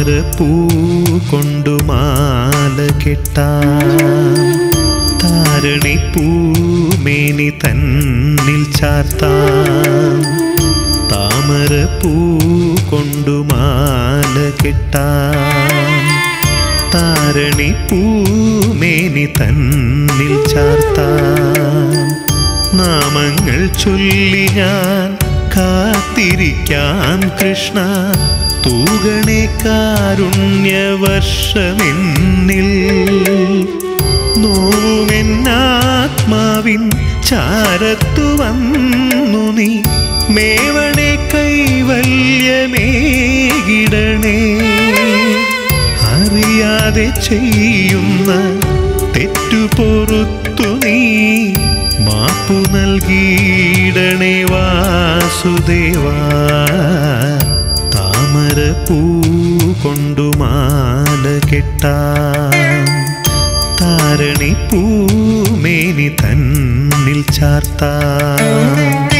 താമരപ്പൂ കൊണ്ടു മാല കെട്ടാം താരണിപ്പൂമേനി തന്നിൽ ചാർത്താം താമരപ്പൂ കൊണ്ടു മാല കെട്ടാം താരണിപ്പൂമേനി തന്നിൽ ചാർത്താം നാമങ്ങൾ ചൊല്ലി ഞാൻ കാത്തിരിക്കാം കൃഷ്ണ തൂകണേ കാരുണ്യവർഷമെന്നിൽ നോവുമെന്നാത്മാവിൻ ചാരത്തു വന്നു നീ മേവണേ കൈവല്യമേകിടണേ അറിയാതെ ചെയ്യുന്ന തെറ്റുപൊറുത്തു നീ മാപ്പു നൽകിയിടണേ വാസുദേവാ താമരപ്പൂ കൊണ്ടു മാല കെട്ടാം താരണിപ്പൂമേനി തന്നിൽ ചാർത്താം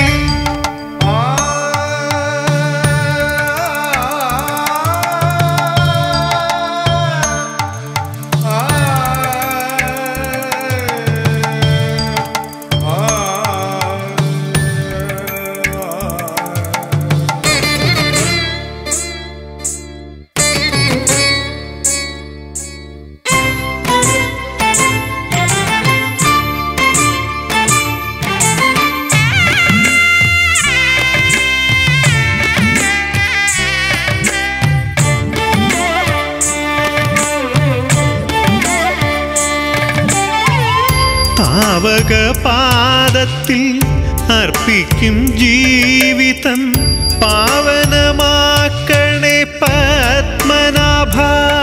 താവക പാദത്തിൽ അർപ്പിക്കും ജീവിതം പാവനമാക്കണേ പത്മനാഭ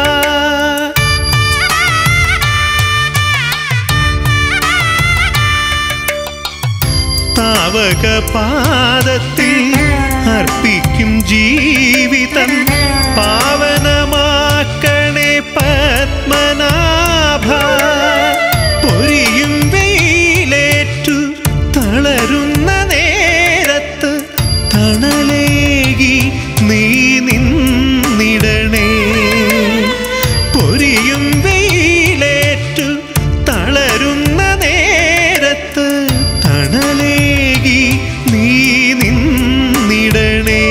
താവക പാദത്തിൽ അർപ്പിക്കും ജീവിതം പാവനമാക്കണേ പത്മനാഭ പൊരിയും വെയിലേറ്റു തളരുന്ന നേരത്ത് തണലേകി നീ നിന്നിടണേ പൊരിയും വെയിലേറ്റു തളരുന്ന നേരത്ത് തണലേകി നീ നിന്നിടണേ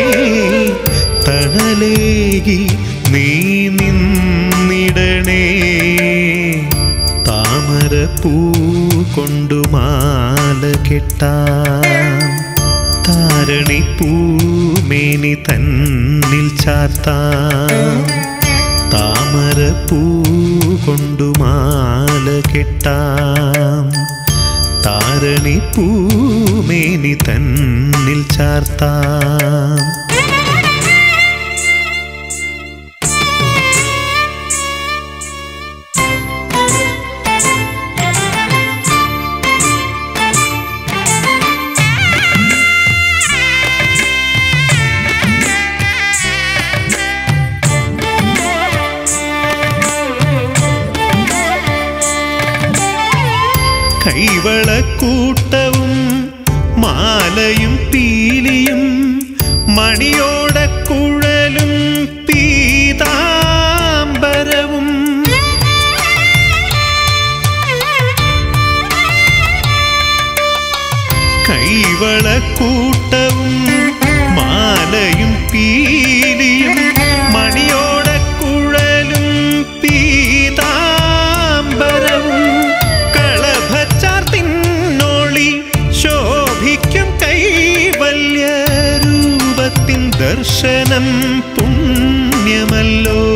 തണലേകി നീ നിന്നിടണേ താമരപ്പൂ കൊണ്ടു മാല കെട്ടാം താരണിപ്പൂമേനി തന്നിൽ ചാർത്താം താമരപ്പൂ കൊണ്ടു മാല കെട്ടാം താരണിപ്പൂമേനി തന്നിൽ ചാർത്താം കൈവളക്കൂട്ടവും മാലയും പീലിയും മണിയോടക്കുഴലും പീതാംബരവും കൈവളക്കൂട്ടവും മാലയും പീലിയും മണിയോടക്കുഴലും പീതാംബരവും കളഭച്ചാർത്തിന്നോളി ശോഭിക്കും കൈവല്യ രൂപത്തിൻ ദർശനം പുണ്യമല്ലോ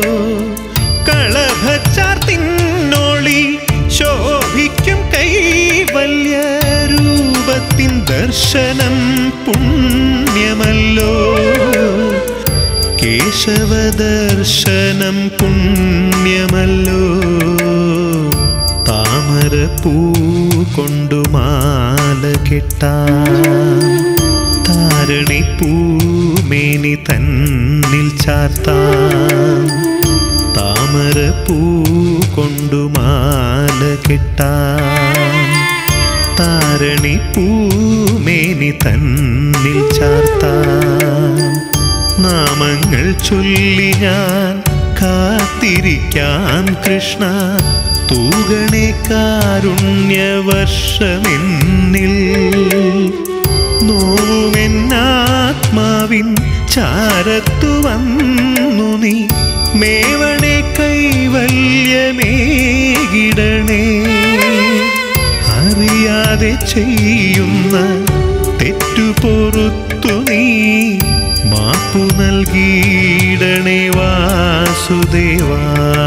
കളഭച്ചാർത്തിന്നോളി ശോഭിക്കും കൈവല്യ രൂപത്തിൻ ദർശനം പുണ്യമല്ലോ കേശവദർശനം പുണ്യമല്ലോ താമരപ്പൂ കൊണ്ടു മാല കെട്ടാം താരണിപ്പൂമേനി തന്നിൽ ചാർത്താം താമരപ്പൂ കൊണ്ടു മാല കെട്ടാം താരണിപ്പൂമേനി തന്നിൽ ചാർത്താം നാമങ്ങൾ ചൊല്ലി ഞാൻ കാത്തിരിക്കാം കൃഷ്ണ തൂകണേ കാരുണ്യവർഷമെന്നിൽ നോവുമെന്നാത്മാവിൻ ചാരത്തു വന്നു നീ മേവണേ കൈവല്യമേകിടണേ അറിയാതെ ചെയ്യുന്ന തെറ്റുപൊറുത്തു നീ മാപ്പു നൽകിയിടണേ വാസുദേവാ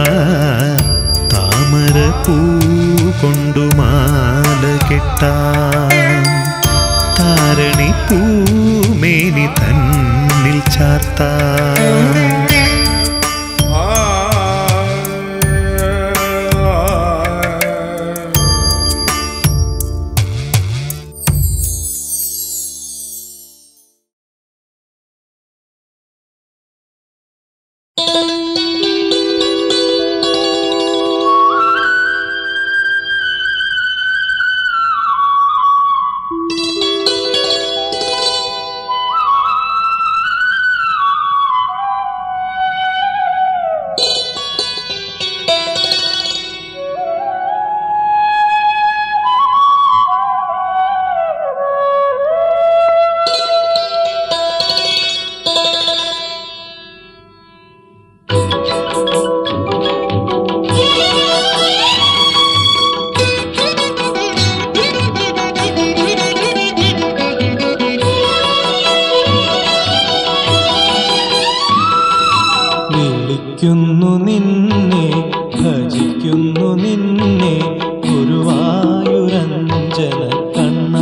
താമര പൂ കൊണ്ടു മാല കെട്ടാം താരണി പൂമേനി തന്നിൽ ചാർത്താം വിളിക്കുന്നു നിന്നെ ഭജിക്കുന്നു നിന്നെ ഗുരുവായൂരഞ്ജന കണ്ണ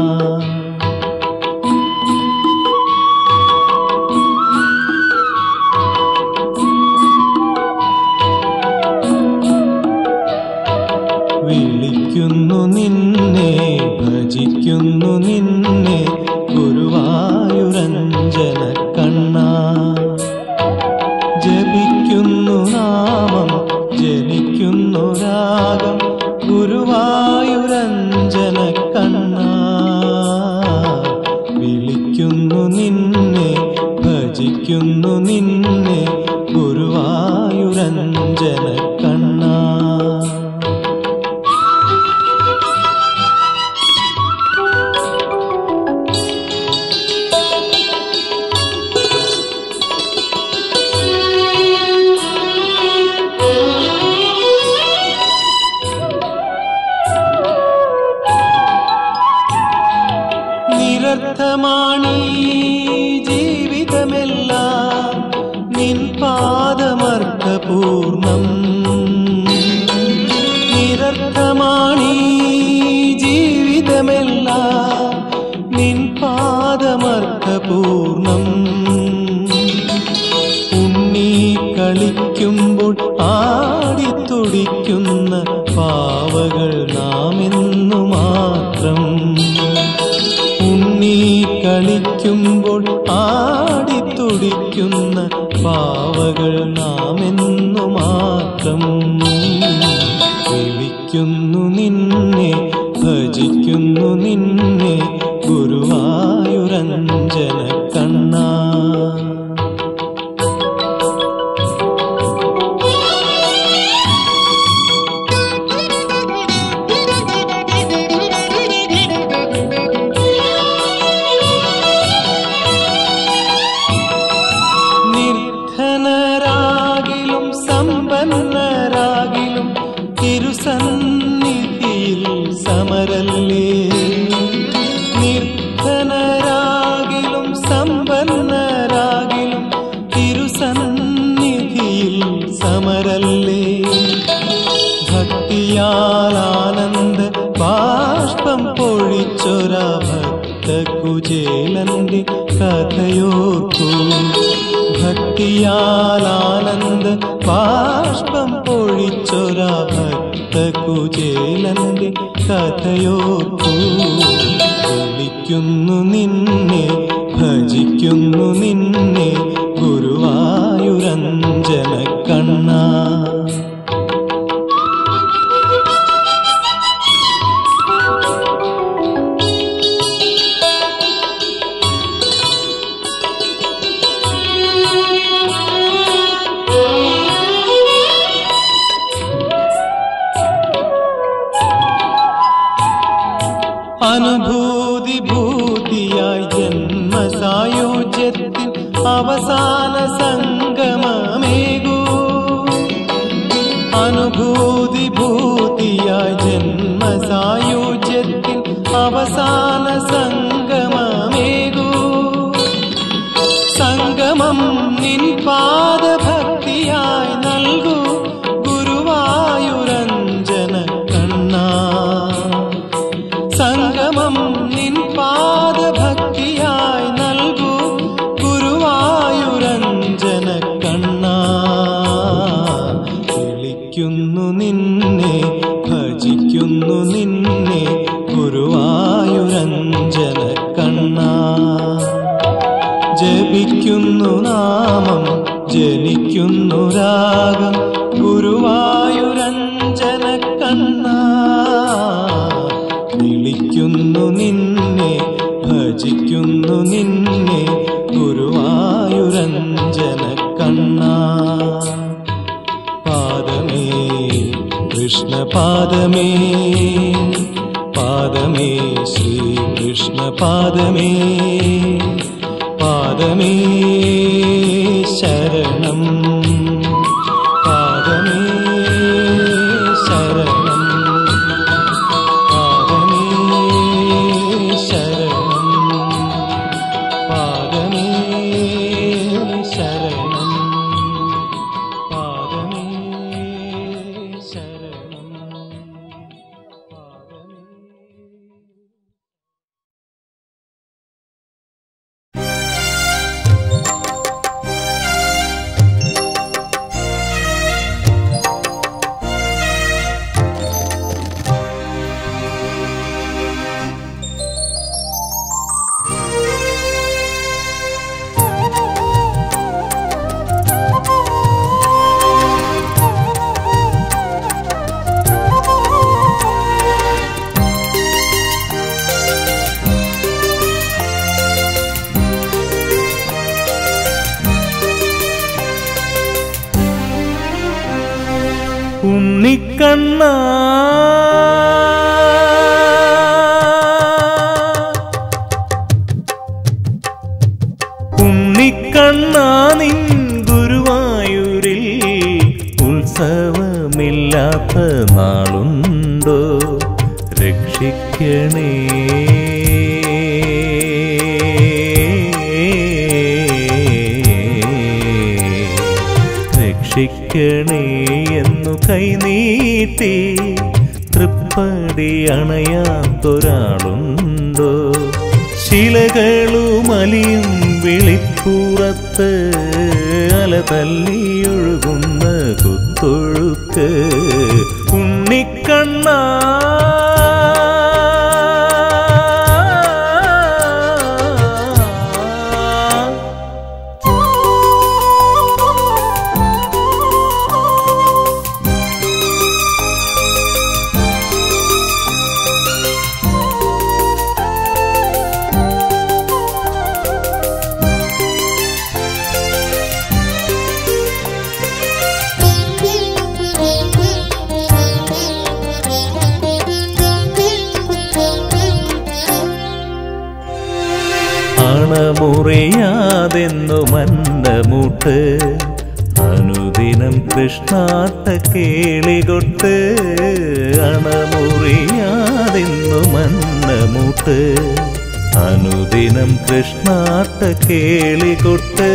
വിളിക്കുന്നു നിന്നെ ഭജിക്കുന്നു നിന്നെ ഗുരുവായൂരഞ്ജന കണ്ണ ജപിക്കുന്നു നാമം ജനിക്കുന്നു രാഗം ഗുരുവായൂരഞ്ജന കണ്ണ വിളിക്കുന്നു നിന്നെ ഭജിക്കുന്നു നിന്നെ ഗുരുവായൂരഞ്ജന കണ്ണ നിരർത്ഥമാണീ ജീവിതമെല്ലാം നിൻ പാദമർത്ഥപൂർണം നിരർത്ഥമാണീ ജീവിതമെല്ലാം നിൻ പാദമർത്ഥപൂർണം ഉണ്ണി കളിക്കുമ്പോൾ ആടിത്തുടിക്കുന്ന പാവകൾ നാം എന്നു മാത്രം ഉണ്ണി കളിക്കുമ്പോൾ ആടിത്തുടിക്കുന്ന പാവകൾ നാം എന്നു മാത്രം വിളിക്കുന്നു നിന്നെ ഭജിക്കുന്നു നിന്നെ ഗുരുവായൂരഞ്ജന കണ്ണ നിർധനരാകിലും സമ്പന്നരാകിലും തിരുസന്നിധിയിൽ സമരല്ലേ നിർധനരാകിലും സമ്പന്നരാകിലും തിരുസന്നിധിയിൽ സമരല്ലേ ഭക്തിയാൽ ആനന്ദ ബാഷ്പം പൊഴിച്ചൊര ഭക്ത കുചേലന്റെ കഥയോർക്കൂ ഭക്തിയാൽ ആനന്ദ ബാഷ്പം പൊഴിച്ചൊര ഭക്ത കുചേലന്റെ കഥയോർക്കൂ വിളിക്കുന്നു നിന്നെ ഭജിക്കുന്നു നിന്നെ ഗുരുവായൂരഞ്ജന കണ്ണ Thank അനുഭൂതി ഭൂതിയായി ജന്മസായുജ്യത്തിൽ അവസാന സംഗമമേകൂ അനുഭൂതി ഭൂതിയായി ജന്മസായുജ്യത്തിൽ അവസാന സംഗമമേകൂ സംഗമം നിൻ പാദഭക്തിയായി നൽകൂ ഗുരുവായുരഞ്ജന കണ്ണാ സംഗമം നിൻ പാദഭക്തിയായി നൽകൂ ഗുരുവായുരഞ്ജന കണ്ണാ വിളിക്കുന്നു നിന്നെ ഭജിക്കുന്നു നിന്നെ ഗുരുവായുരഞ്ജന കണ്ണാ ജപിക്കുന്നു നാമം ജനിക്കുന്നു രാഗം ഗുരുവായുരഞ്ജന കണ്ണ വിളിക്കുന്നു നിന്നെ ഭജിക്കുന്നു നിന്നെ ഗുരുവായുരഞ്ജന കണ്ണ പാദമേ കൃഷ്ണ പാദമേ പാദമേ ശ്രീകൃഷ്ണ പാദമേ പാദമേ ശരണം പാദമേ ശരണം പാദമേ ശരണം പാദമേ ശരണം പാദമേ ശരണം പാദമേ ഉണ്ണിക്കണ്ണ ഉണ്ണിക്കണ്ണ നിൻ ഗുരുവായൂരിൽ ഉത്സവമില്ലാത്ത നാളുണ്ടോ രക്ഷിക്കണേ രക്ഷിക്കണേ എന്നു കൈനീട്ടി തൃപ്പടി അണയാത്തൊരാളുണ്ടോ ശിലകളുമലിയും വിളിപ്പുറത്ത് അല തല്ലിയൊഴുകുന്ന കുത്തൊഴുക്ക് ഉണ്ണിക്കണ്ണ അണമുറിയാതെന്നു മന്നമുട്ട് അനുദിനം കൃഷ്ണാട്ട കേളികൊട്ട് അണമുറിയാതെന്നു മന്നമുട്ട് അനുദിനം കൃഷ്ണാട്ട കേളികൊട്ട്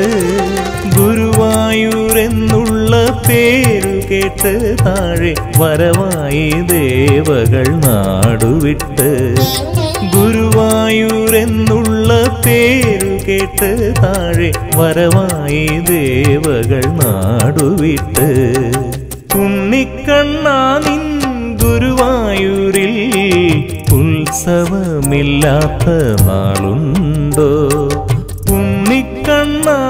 ഗുരുവായൂരെന്നുള്ള പേരു കേട്ട് താഴെ വരവായി ദേവകൾ നാടുവിട്ട് ഗുരുവായൂരെന്നുള്ള പേരു കേട്ട് താഴെ വരവായി ദേവകൾ നാടുവിട്ട് ഉണ്ണിക്കണ്ണാ നിൻ ഗുരുവായൂരിൽ ഉത്സവമില്ലാത്ത നാളുണ്ടോ ഉണ്ണിക്കണ്ണാ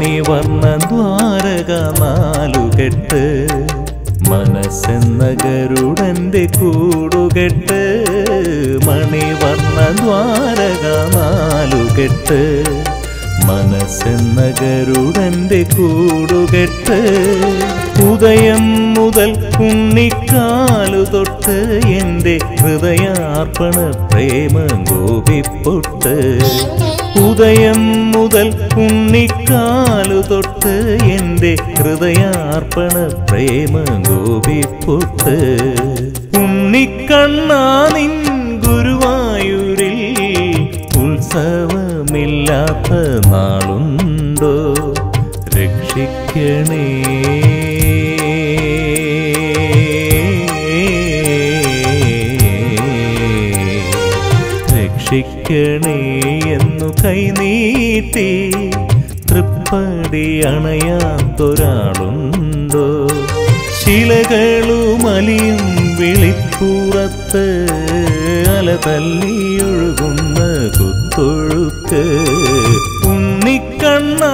മണിവർണ്ണ ദ്വാരക നാലുകെട്ട് മനസ്സെന്ന ഗരുടന്റെ കൂടുകെട്ട് മണിവർണ്ണ ദ്വാരക നാലുകെട്ട് മനസ്സെന്ന ഗരുടന്റെ കൂടുകെട്ട് ഉദയം മുതൽ ഉണ്ണിക്കാലു തൊട്ട് എൻ്റെ ഹൃദയാർപ്പണ പ്രേമ ഗോപിപ്പൊട്ട് ഉദയം മുതൽ ഉണ്ണിക്കാലു തൊട്ട് എൻ്റെ ഹൃദയാർപ്പണ പ്രേമ ഗോപിപ്പൊട്ട് ഉണ്ണിക്കണ്ണാ നിൻ ഗുരുവായൂരിൽ ഉത്സവമില്ലാത്ത നാളുണ്ടോ രക്ഷിക്കണേ രക്ഷിക്കണേ എന്നു കൈനീട്ടി തൃപ്പടി അണയാത്തൊരാളുണ്ടോ ശിലകളുമലിയും വിളിപ്പുറത്ത് അല തല്ലിയൊഴുകുന്ന കുത്തൊഴുക്ക് ഉണ്ണിക്കണ്ണാ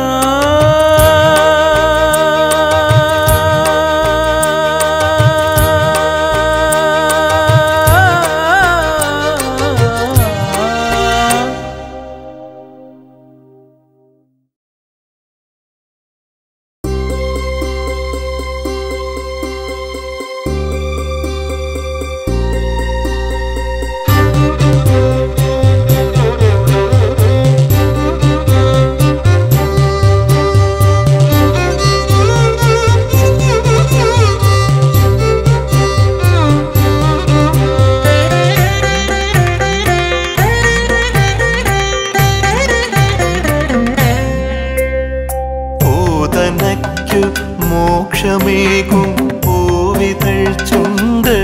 പൂതനയ്ക്കു മോക്ഷമേകും പൂവിതൾ ചുണ്ട്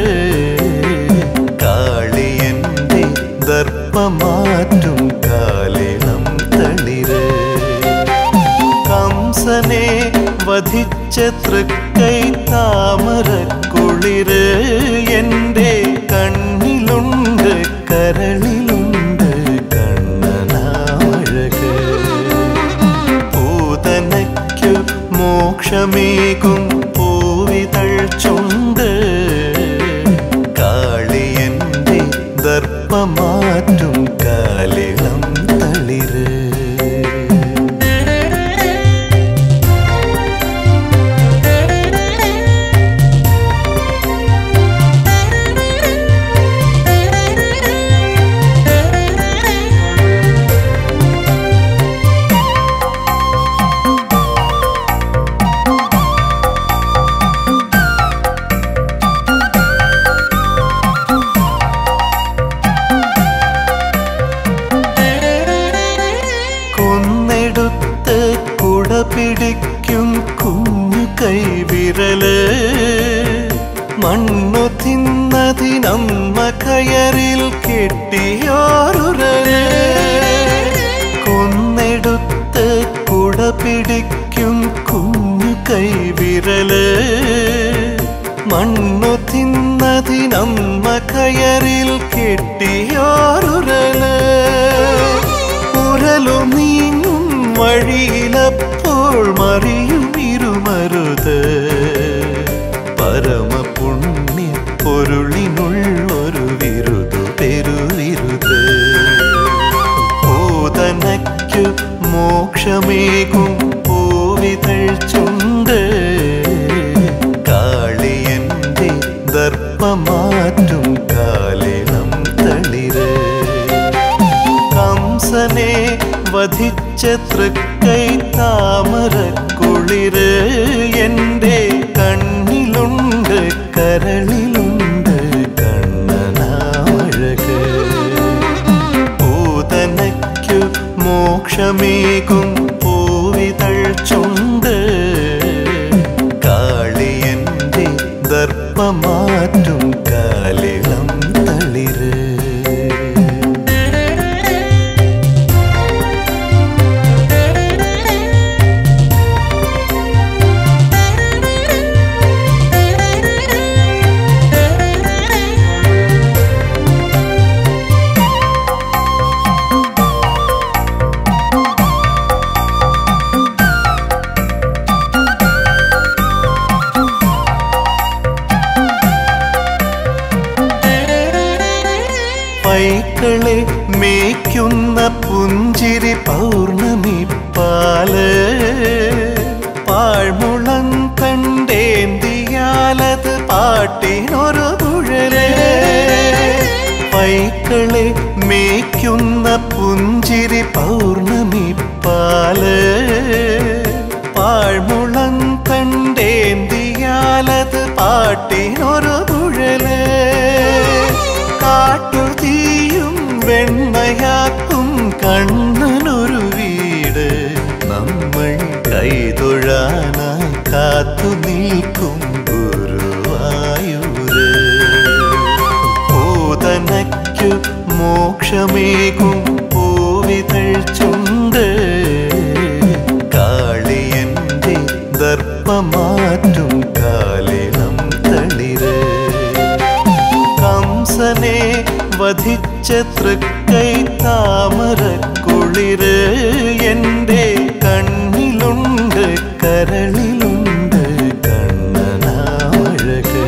കാളിയന്റെ ദർപ്പമാറ്റും കാലിളം തളിര് കംസനെ വധിച്ച തൃക്കൈ താമരക്കുളിര് എൻ്റെ കണ്ണിലുണ്ട് കരളിലുണ്ട് കണ്ണനാമഴക് പൂതനയ്ക്കു മോക്ഷമേകും പൂവിതൾ ചുണ്ട് കാളിയന്റെ ദർപ്പമാറ്റും കാലിളം തളിര് കൊന്നെടുത്ത് കുട പിടിക്കും കുഞ്ഞു കൈവിരല് മണ്ണു തിന്നതിനമ്മ കയറിൽ കെട്ടിയോരുരല് കൊന്നെടുത്ത് കുട പിടിക്കും കുഞ്ഞു കൈവിരല് മണ്ണു തിന്നതിനമ്മ കയറിൽ കെട്ടിയോരുരല് ഉരലു നീങ്ങും വഴിയിലപ്പോൾ മറിയും ഇരുമരുത് പരമപുണ്യ പൊരുളിനുള്ളൊരു വിരുതു പെരുവിരുത് പൂതനയ്ക്കു മോക്ഷമേകും പൂവിതൾ ചുണ്ട് കാളിയന്റെ ദർപ്പമാറ്റും കാലിളം തളിര് കംസനെ വധിച്ച തൃക്കൈ താമരക്കുളിര് എൻ്റെ കണ്ണിലുണ്ട് കരളിലുണ്ട് കണ്ണനാമഴക് പൂതനയ്ക്കു മോക്ഷമേകും പൂവിതൾ ചുണ്ട് കാളിയന്റെ ദർപ്പമാറ്റും കാലിളം തളിര് പുഞ്ചിരി പൗർണമി പാല് പാഴ്മുളം കണ്ടേന്തിയാലത് പാട്ടിനൊരു കുഴല് പൈക്കളെ മേയ്ക്കുന്ന പുഞ്ചിരി പൗർണമി പാല് പാഴ്മുളം കണ്ടേന്തിയാലത് പാട്ടിനൊരു കുഴല് കാട്ടു തീയും വെണ്ണയാക്കും കണ്ണനൊരു വീട് നമ്മൾ കൈതൊഴാനായി കാത്തു നിൽക്കും ഗുരുവായൂര് പൂതനയ്ക്കു മോക്ഷമേകും പൂവിതൾ ചുണ്ട് കാളിയന്റെ ദർപ്പമാറ്റും കാലിളം തളിര് കംസനെ വധിച്ച തൃക്കൈ താമരക്കുളിര് എൻ്റെ കണ്ണിലുണ്ട് കരളിലുണ്ട് കണ്ണനാഴക്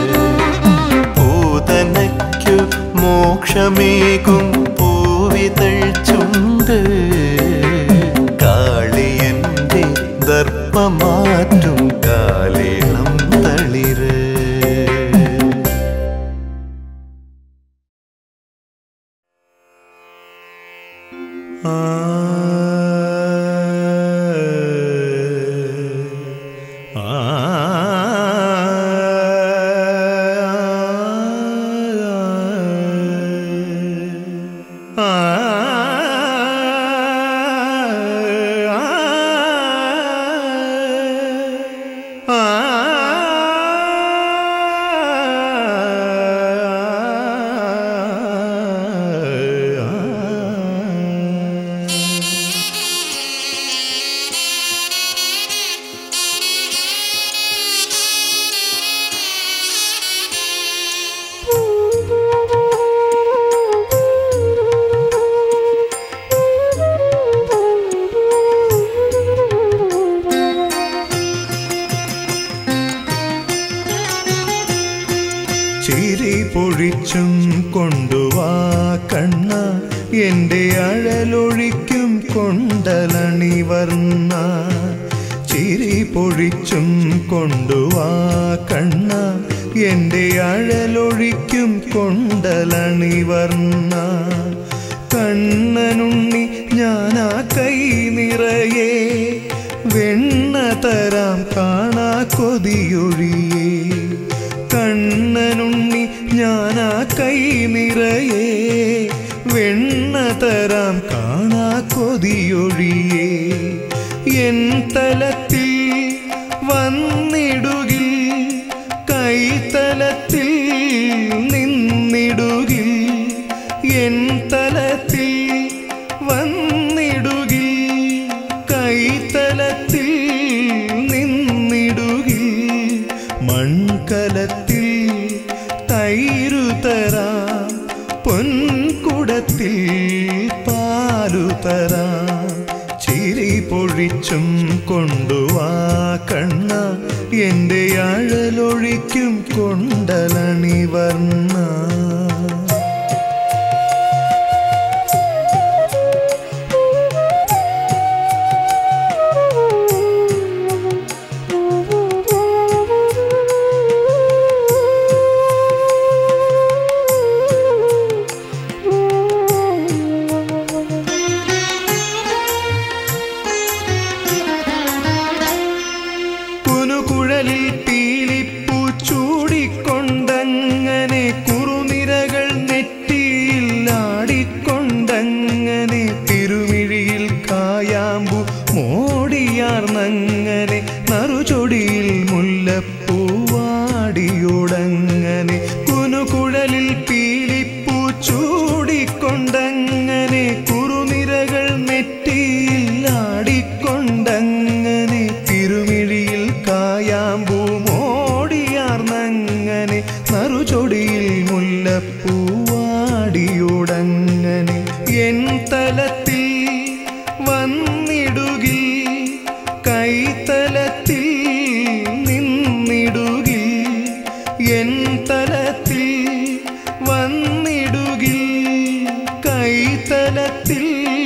പൂതനയ്ക്കു മോക്ഷമേകും പൂവിതൾ ചുണ്ട് കാളിയന്റെ ദർപ്പമാറ്റും കാലിളം തളിര് ചിരി പൊഴിച്ചും കൊണ്ടുവാ കണ്ണ എന്റെ അഴലൊഴിക്കും കൊണ്ടലണി വർണ്ണ ചിരി പൊഴിച്ചും കൊണ്ടുവാ കണ്ണ എന്റെ അഴലൊഴിക്കും കൊണ്ടലണി വർണ്ണ കണ്ണനുണ്ണി ഞാനാ കൈ നിറയെ വെണ്ണ തരാം കാണാ കൊതിയൊഴിയേ കണ്ണനുണ്ണി ഞാനാ കൈ നിറയെ വെണ്ണ തരാം കാണാ കൊതിയൊഴിയേ എൻ തലത്തിൽ വന്നിടുകിൽ കൈതലത്തിൽ നിന്നിടുകിൽ എൻ തലത്തിൽ വന്നിടുകിൽ കൈതലത്തിൽ നിന്നിടുകിൽ മൺകലത്തിൽ തൈരു തരാം പൊൻകുടത്തിൽ പാലു തരാം ചിരി പൊഴിച്ചും കൊണ്ടുവാ കണ്ണ എന്റെ അഴലൊഴിക്കും കൊണ്ടലണി വർണ്ണ കുനുകുഴലിൽ പീലിപ്പൂ ചൂടിക്കൊണ്ടങ്ങനെ കുറുനിരകൾ നെറ്റിയിൽ ആടിക്കൊണ്ടങ്ങനെ തിരുമിഴിയിൽ കായാമ്പു മോടിയാർന്നങ്ങനെ നറുചൊടിയിൽ മുല്ലപ്പൂവാടിയോടങ്ങനെ കുനുകുഴലിൽ പീലിപ്പൂ ചൂടിക്കൊണ്ടങ്ങനെ കുറുനിരകൾ നെറ്റിയിൽ ആടിക്കൊണ്ടങ്ങനെ തിരുമിഴിയിൽ കായാമ്പൂ മോടിയാർന്നങ്ങനെ നറുചൊടിയിൽ മുല്ലപ്പൂവാടിയോടങ്ങനെ എൻ തലത്തിൽ വന്നിടുകിൽ കൈതലത്തിൽ നിന്നിടുകിൽ എൻ തലത്തിൽ വന്നിടുകിൽ കൈതലത്തിൽ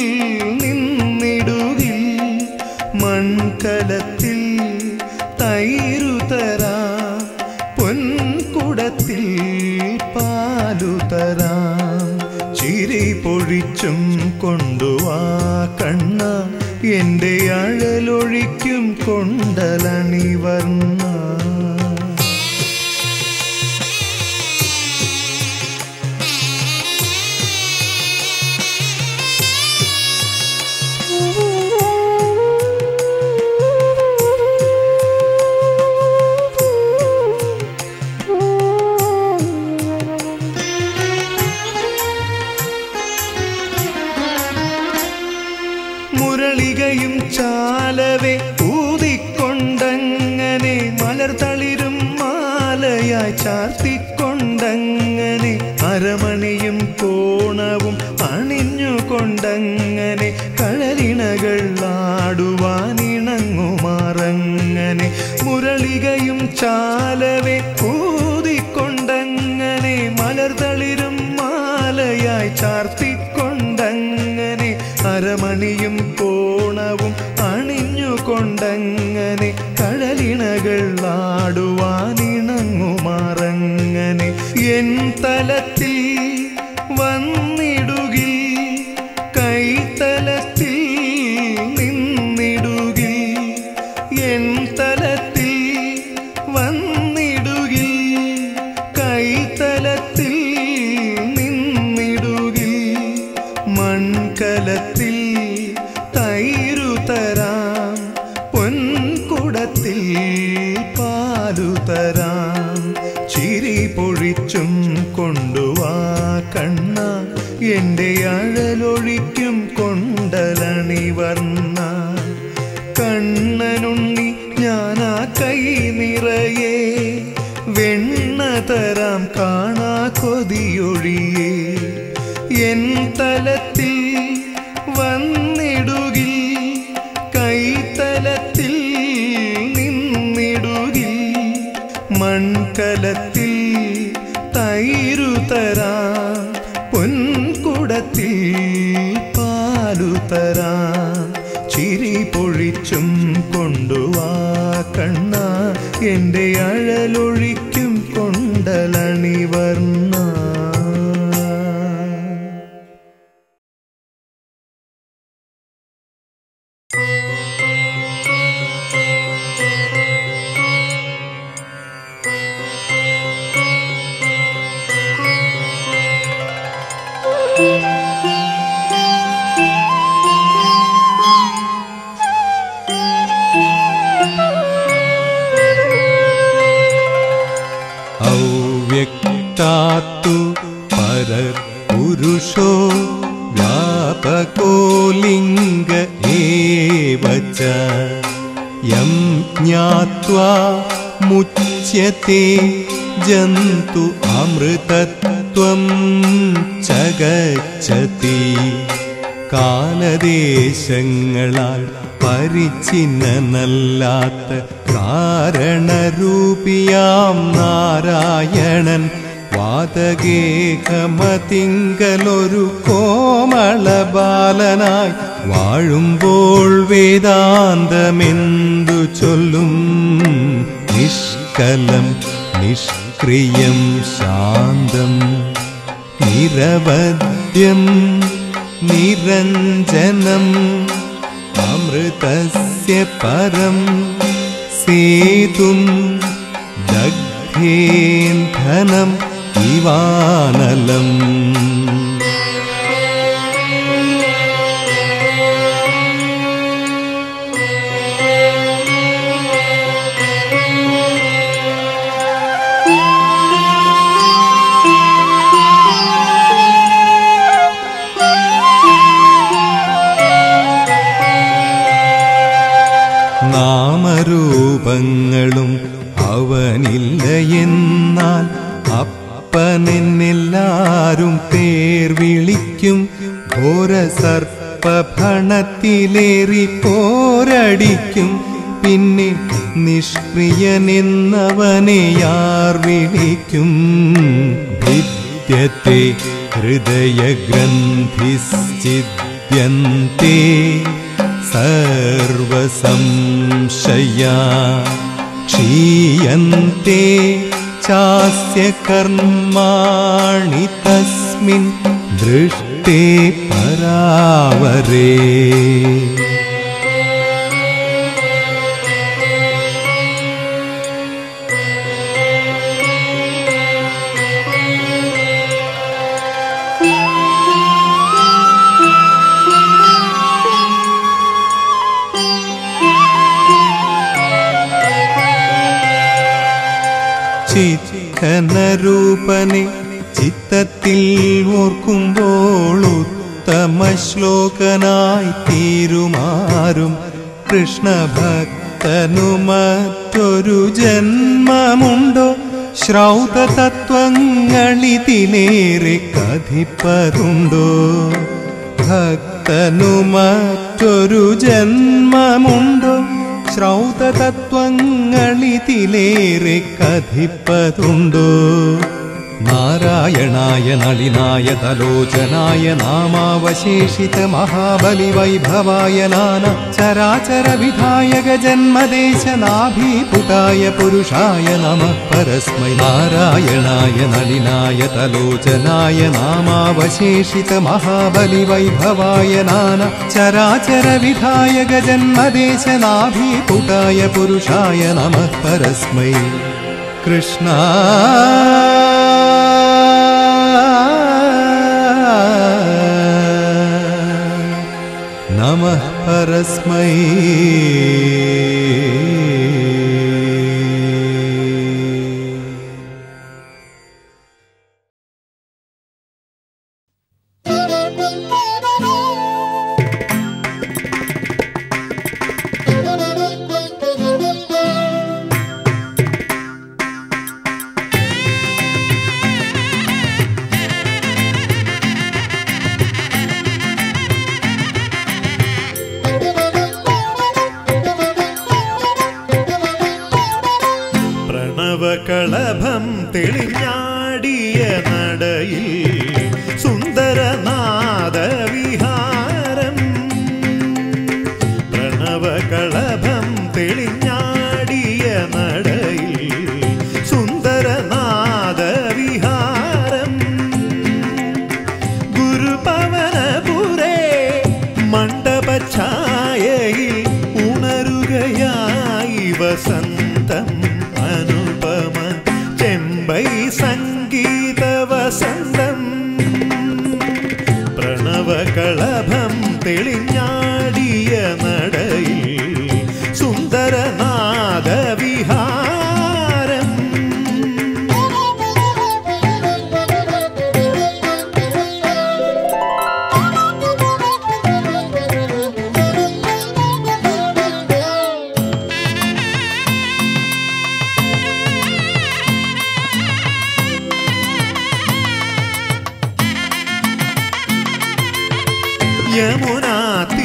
പൊഴിച്ചും കൊണ്ടുവാ കണ്ണ എന്റെ അഴലൊഴിക്കും കൊണ്ടലണി വർണ്ണ മുരളികയും ചാലവെ ഊതിക്കൊണ്ടങ്ങനെ മലർതളിരും മാലയായി ചാർത്തിക്കൊണ്ടങ്ങനെ അരമണിയും കോണവും അണിഞ്ഞുകൊണ്ടങ്ങനെ കഴലിണകൾ ആടുവാനിണങ്ങുമാറങ്ങനെ മുരളികയും ചാലവെ ഊതിക്കൊണ്ടങ്ങനെ മലർതളിരും മാലയായി ചാർത്തിക്കൊണ്ടങ്ങനെ അരമണിയും കോണവും അണിഞ്ഞുകൊണ്ടങ്ങനെ കഴലിണകൾ ആടുവാനിണങ്ങുമാറങ്ങനെ എൻ തലത്തിൽ വന്നിടുകിൽ കൈത്തലത്തിൽ നിന്നിടുകിൽ എൻ തലത്തിൽ വന്നിടുകിൽ കൈത്തലത്തിൽ നിന്നിടുകിൽ മൺകലത്തിൽ തൈരു തരാം പൊൻകുടത്തിൽ പാലു തരാം ചിരി പൊഴിച്ചും കൊണ്ടുവാ കണ്ണ എന്റെ അഴലൊഴിക്കും കൊണ്ടലണി വർണ്ണ കണ്ണനുണ്ണി ഞാനാ കൈ നിറയെ വെണ്ണ തരാം കാണാ കൊതിയൊഴിയേ എൻ തലത്തിൽ വന്നിടുകിൽ കൈത്തലത്തിൽ നിന്നിടുകിൽ മൺകലത്തിൽ തൈരു തരാം പൊൻകുടത്തിൽ പാലു തരാം ചിരി പൊഴിച്ചും കൊണ്ടുവാ കണ്ണ എന്റെ അഴലൊഴിക്കും കൊണ്ടലണി വർണ്ണ ಅವ್ಯಕ್ತಾತ್ತು ಪರಪುರುಷೋ ವ್ಯಾಪಕೋ ಲಿಂಗ ಏವ ಚ ಯಂ ಜ್ಞಾತ್ವಾ ಮುಚ್ಯತೆ ಜಂತು ಅಮೃತತ್ವಂ ಚ ಗಚ್ಚತಿ കാലദേശങ്ങളാൽ പരിച്ചിന്നല്ലാത്ത കാരണരൂപിയാം നാരായണൻ വാതകേകമതിങ്കലൊരു കോമള ബാലനായി വാഴുമ്പോൾ വേദാന്തമെന്തു ചൊല്ലും നിഷ്കലം നിഷ്ക്രിയം ശാന്തം നിരവധ്യം നിരഞ്ജനം അമൃതസ്യ പരം സേതും ദഗ്ധേന്ധനം ഇവാനലം നാമരൂപങ്ങളും അവനില്ല എന്നാൽ അപ്പനെന്നെല്ലാരും പേർ വിളിക്കും ഘോര സർപ്പഭണത്തിലേറി പോരടിക്കും പിന്നെ നിഷ്ക്രിയനെന്നവനെ യാർ വിളിക്കും ഭിദ്യത്തെ ഹൃദയഗ്രന്ഥിശ്ചിദ്യന്തെ സർവസംശയാ ക്ഷീയന്തെ ചാസ്യ കർമാണി തസ്മൈ തസ്മിൻ ദൃഷ്ടേ പരാവരേ ചിത്തനരൂപനെ ചിത്തത്തിൽ ഓർക്കുമ്പോൾ ഉത്തമ ശ്ലോകനായി തീരുമാറും കൃഷ്ണഭക്തനു മറ്റൊരു ജന്മമുണ്ടോ ശ്രൗത തത്വങ്ങളിതിലേറെ കഥിപ്പതുണ്ടോ ഭക്തനു മറ്റൊരു ജന്മമുണ്ടോ ശ്രൗത തത്വങ്ങളിതിലേറെ കഥിപ്പതുണ്ടോ നാരായണായ നളിനായ തലോചനായ നാമാവശേഷിത മഹാബലി വൈഭവായ നാന ചരാചര വിധായക ജന്മദേശനാഭീഭുതായ പുരുഷായ നമ പരസ്മൈ നാരായണായ നളിനായ തലോചനായ നാമാവശേഷിത മഹാബലി വൈഭവായ നാന ചരാചര വിധായക ജന്മദേശനാഭീഭുതായ പുരുഷായ നമ പരസ്മൈ കൃഷ്ണ നമ പരസ്മൈ പ്രണവകളഭം തെളിഞ്ഞാടിയ നടയിൽ സുന്ദരനാദവിഹാരം പ്രണവകളഭം തെളിഞ്ഞാടിയ നടയിൽ സുന്ദരനാദവിഹാരം ഗുരുപവനപുരേ മണ്ഡപഛായയിൽ ഉണരുകയായി വസന്തം അനുപമ ചെമ്പൈ സംഗീത വസന്തം പ്രണവകളഭം തെളിഞ്ഞാടിയ നടയിൽ സുന്ദരനാദവിഹാരം യമുനാ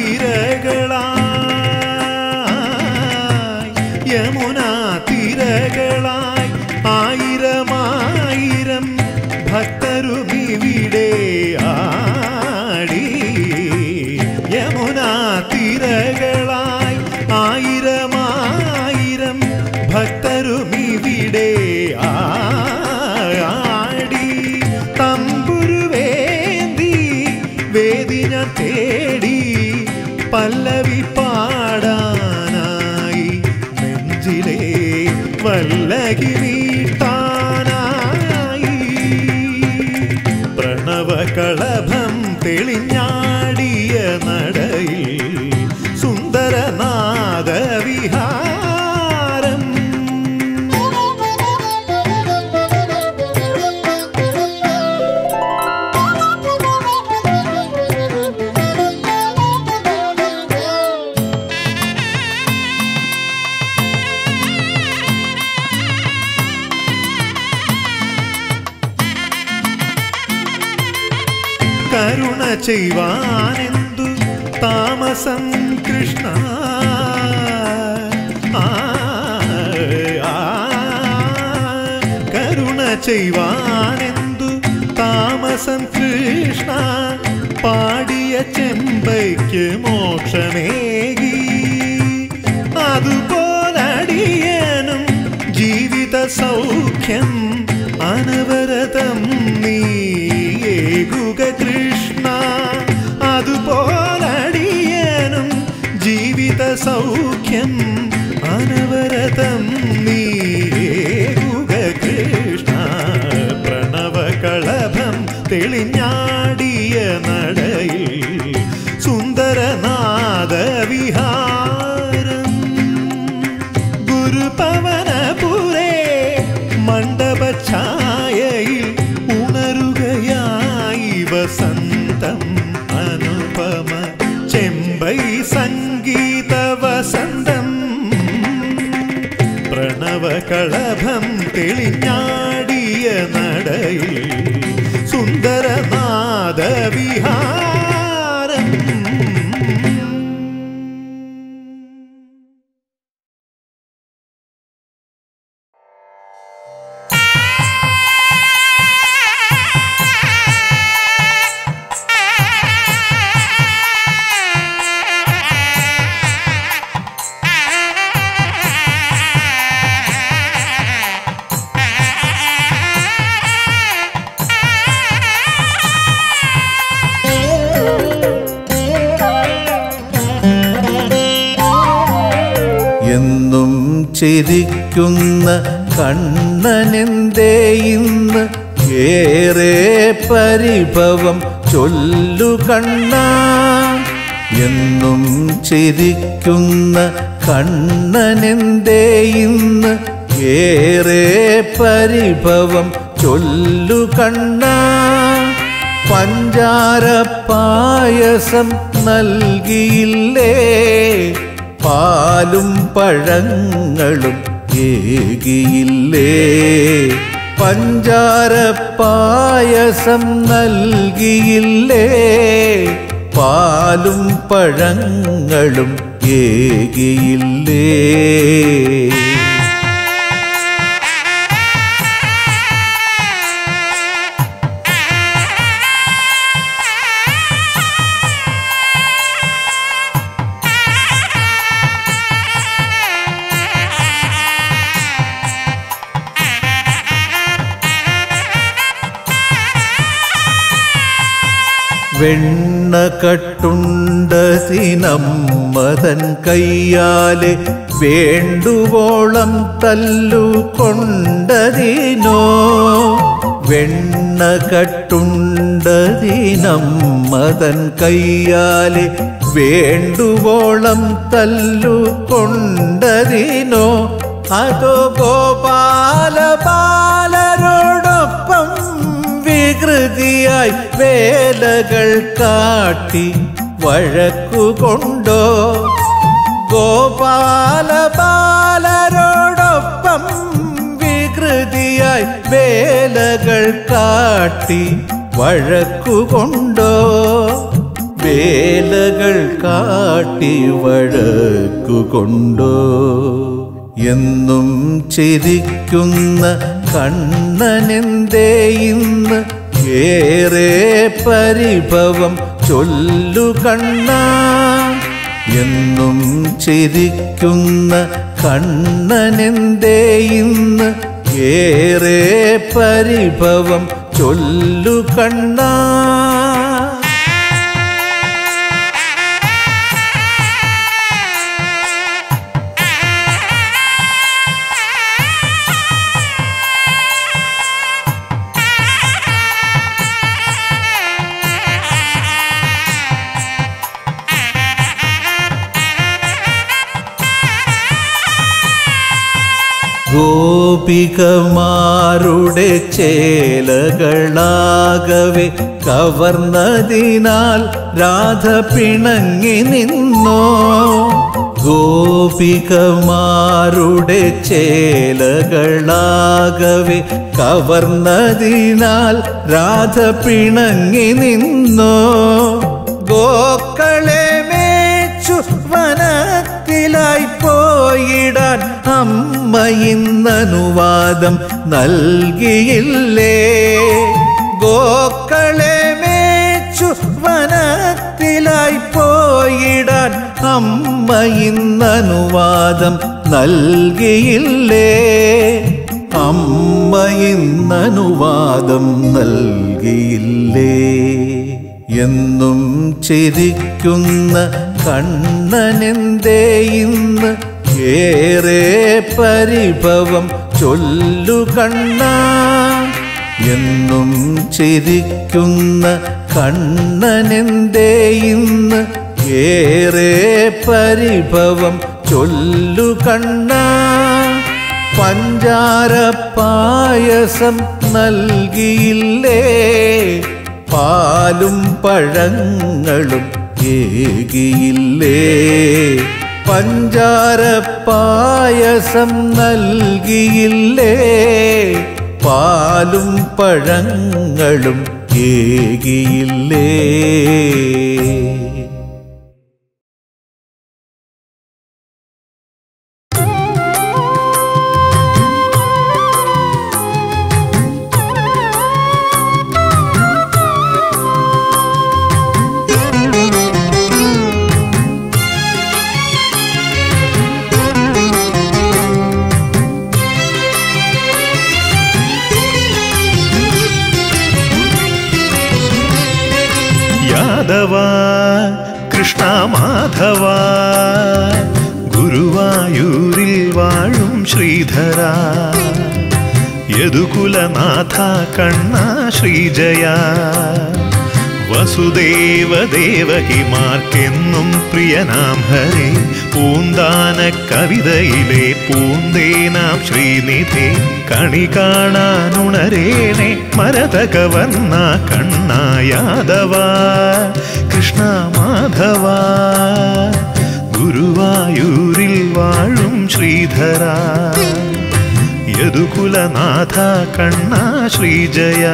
തിരകളായി യമുനാ തിരകളായി ആയിരമായിരം ഭക്തരുമിവിടെ ആടി യമുനാ തിരകളായി ആയിരമായിരം ഭക്തരുമിവിടെ ആടി തമ്പുരുവേന്തി വേദിന തേടി പല്ലവി പാടാനായി നെഞ്ചിലെ വല്ലകി നീട്ടാനായി പ്രണവകളഭം തെളിഞ്ഞാടിയ നടയിൽ സുന്ദരനാദവിഹാരം കരുണ ചെയ്വാനെന്തു താമസം കൃഷ്ണ ആ, ആ, കരുണ ചെയ്വാനെന്തു താമസം കൃഷ്ണ പാടിയ ചെമ്പയ്ക്ക് മോക്ഷമേകി അതുപോലടിയനും ജീവിത സൗഖ്യം അനവരതം നീയേകുകയായി സൗഖ്യം അനവരതം നീയേകുക കൃഷ്ണ പ്രണവകളഭം തെളിഞ്ഞാടിയ നടയിൽ സുന്ദരനാദ വിഹാരം ഗുരുപവനപുരേ മണ്ഡപഛായയിൽ ഉണരുകയായി വസന്തം അനുപമ ചെമ്പൈ സംഗീത വസന്തം പ്രണവകളഭം തെളിഞ്ഞാടിയ നടയിൽ സുന്ദരനാദ വിഹാരം എന്നും ചിരിക്കുന്ന കണ്ണനെന്തേ ഇന്ന് ഏറെ പരിഭവം ചൊല്ലു കണ്ണ എന്നും ചിരിക്കുന്ന കണ്ണനെന്തേ ഇന്ന് ഏറെ പരിഭവം ചൊല്ലു കണ്ണ പഞ്ചാര പായസം നൽകിയില്ലേ പാലും പഴങ്ങളും ഏകിയില്ലേ പഞ്ചാര പായസം നൽകിയില്ലേ പാലും പഴങ്ങളും ഏകിയില്ലേ വെണ്ണ കട്ടുണ്ടതിനമ്മതൻ കയ്യാലെ വേണ്ടുവോളം തല്ലു കൊണ്ടതിനോ വെണ്ണ കട്ടുണ്ടതിനമ്മതൻ കയ്യാലെ വേണ്ടുവോളം തല്ലു കൊണ്ടതിനോ അതോ ഗോപാല ബാലരോടൊപ്പം വികൃതിയായി വേലകൾ കാട്ടി വഴക്കുകൊണ്ടോ ഗോപാല ബാലരോടൊപ്പം വികൃതിയായി വേലകൾ കാട്ടി വഴക്കുകൊണ്ടോ വേലകൾ കാട്ടി വഴക്കുകൊണ്ടോ എന്നും ചിരിക്കുന്ന കണ്ണനെന്തേ ഇന്ന് ഏറെ പരിഭവം ചൊല്ലു കണ്ണ എന്നും ചിരിക്കുന്ന കണ്ണനെന്തേ ഇന്ന് ഏറെ പരിഭവം ചൊല്ലു കണ്ണ ഗോപികമാരുടെ ചേലകളാകവെ കവർന്നതിനാൽ രാധ പിണങ്ങി നിന്നോ ഗോപികമാരുടെ ചേലകളാകവെ കവർന്നതിനാൽ രാധ പിണങ്ങി നിന്നോ ഗോക്കളെ മേച്ചു വനത്തിലായി പോയിടാൻ അമ്മ ഇന്നനുവാദം നൽകിയില്ലേ ഗോക്കളെ മേച്ചു വനത്തിലായി പോയിടാൻ അമ്മ ഇന്നനുവാദം നൽകിയില്ലേ അമ്മ ഇന്നനുവാദം നൽകിയില്ലേ എന്നും ചിരിക്കുന്ന കണ്ണനെന്തേ ഇന്ന് ഏറെ പരിഭവം ചൊല്ലു കണ്ണ എന്നും ചിരിക്കുന്ന കണ്ണനെന്തേ ഇന്ന് ഏറെ പരിഭവം ചൊല്ലു കണ്ണ പഞ്ചാര പായസം നൽകിയില്ലേ പാലും പഴങ്ങളും ഏകിയില്ലേ പഞ്ചാര പായസം നൽകിയില്ലേ പാലും പഴങ്ങളും ഏകിയില്ലേ യാദവ കൃഷ്ണ മാധവ ഗുരുവായൂരിൽ വാഴും ശ്രീധര യദുകുലനാഥ കണ്ണ ശ്രീജയ വസുദേവ ദേവകിമാർക്കെന്നും പ്രിയനാം ഹരേ പൂന്താന കവിതയിലെ പൂന്തേനാം ശ്രീനിധി കണി കാണാനുണരേണേ മരതകവർണ്ണ കണ്ണ യാദവ കൃഷ്ണ മാധവ ഗുരുവായൂരിൽ വാഴും ശ്രീധര യദുകുലനാഥ കണ്ണ ശ്രീജയ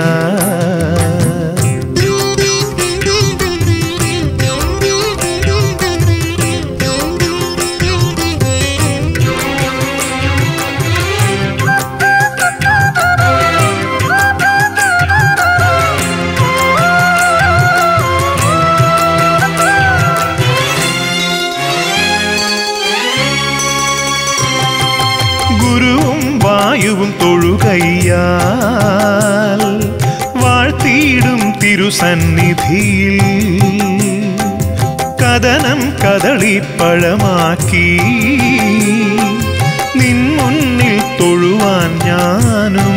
ഗുരുവും വായുവും തൊഴുകയ്യാൽ വാഴ്ത്തിയിടും തിരുസന്നിധിയിൽ കഥനം കദളിപ്പഴമാക്കി നിൻ മുന്നിൽ തൊഴുവാൻ ഞാനും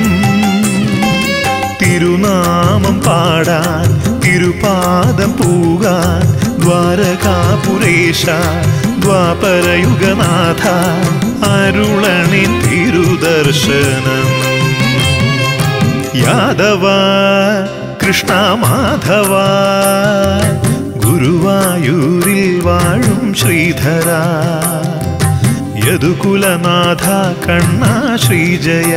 തിരുനാമം പാടാൻ തിരുപാദം പൂകാൻ ദ്വാരകാപുരേശ ദ്വാപരയുഗനാഥ അരുളണി തിരുദർശനം യാദവ കൃഷ്ണ മാധവ ഗുരുവായൂരിൽ വാഴും ശ്രീധര യദുകുലനാഥ കണ്ണ ശ്രീജയ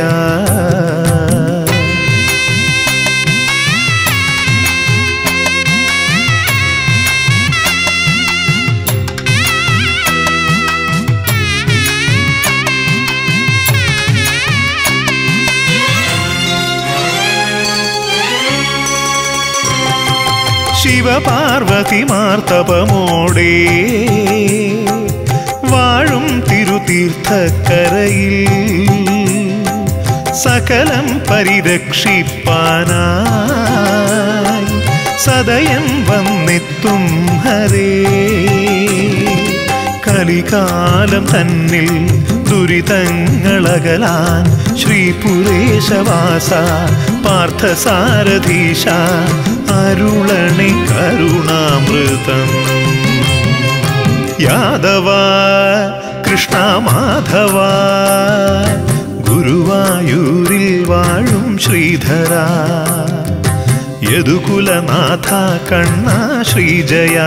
ശിവപാർവതിമാർത്തപമോടെ വാഴും തിരുതീർത്ഥക്കരയിൽ സകലം പരിരക്ഷിപ്പാനായി സദയം വന്നെത്തും ഹരേ കലികാലം തന്നിൽ ദുരിതങ്ങളകലാൻ ശ്രീപുരേശവാസ പാർത്ഥസാരഥീശ അരുളണി കരുണാമൃതം യാദവ കൃഷ്ണ മാധവ ഗുരുവായൂരിൽ വാഴും ശ്രീധര യദുകുലനാഥ കണ്ണ ശ്രീജയ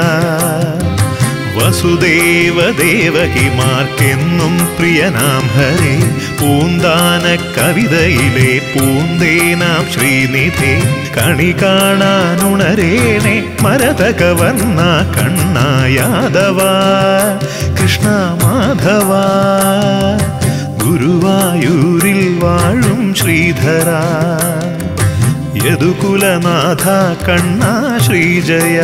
വസുദേവ ദേവകിമാർക്കെന്നും പ്രിയനാം ഹരേ പൂന്താന കവിതയിലെ പൂന്തേനാം ശ്രീനിധി കണി കാണാനുണരേണേ മരതകവർണ്ണ കണ്ണ യാദവ കൃഷ്ണ മാധവ ഗുരുവായൂരിൽ വാഴും ശ്രീധര യദുകുലനാഥ കണ്ണ ശ്രീജയ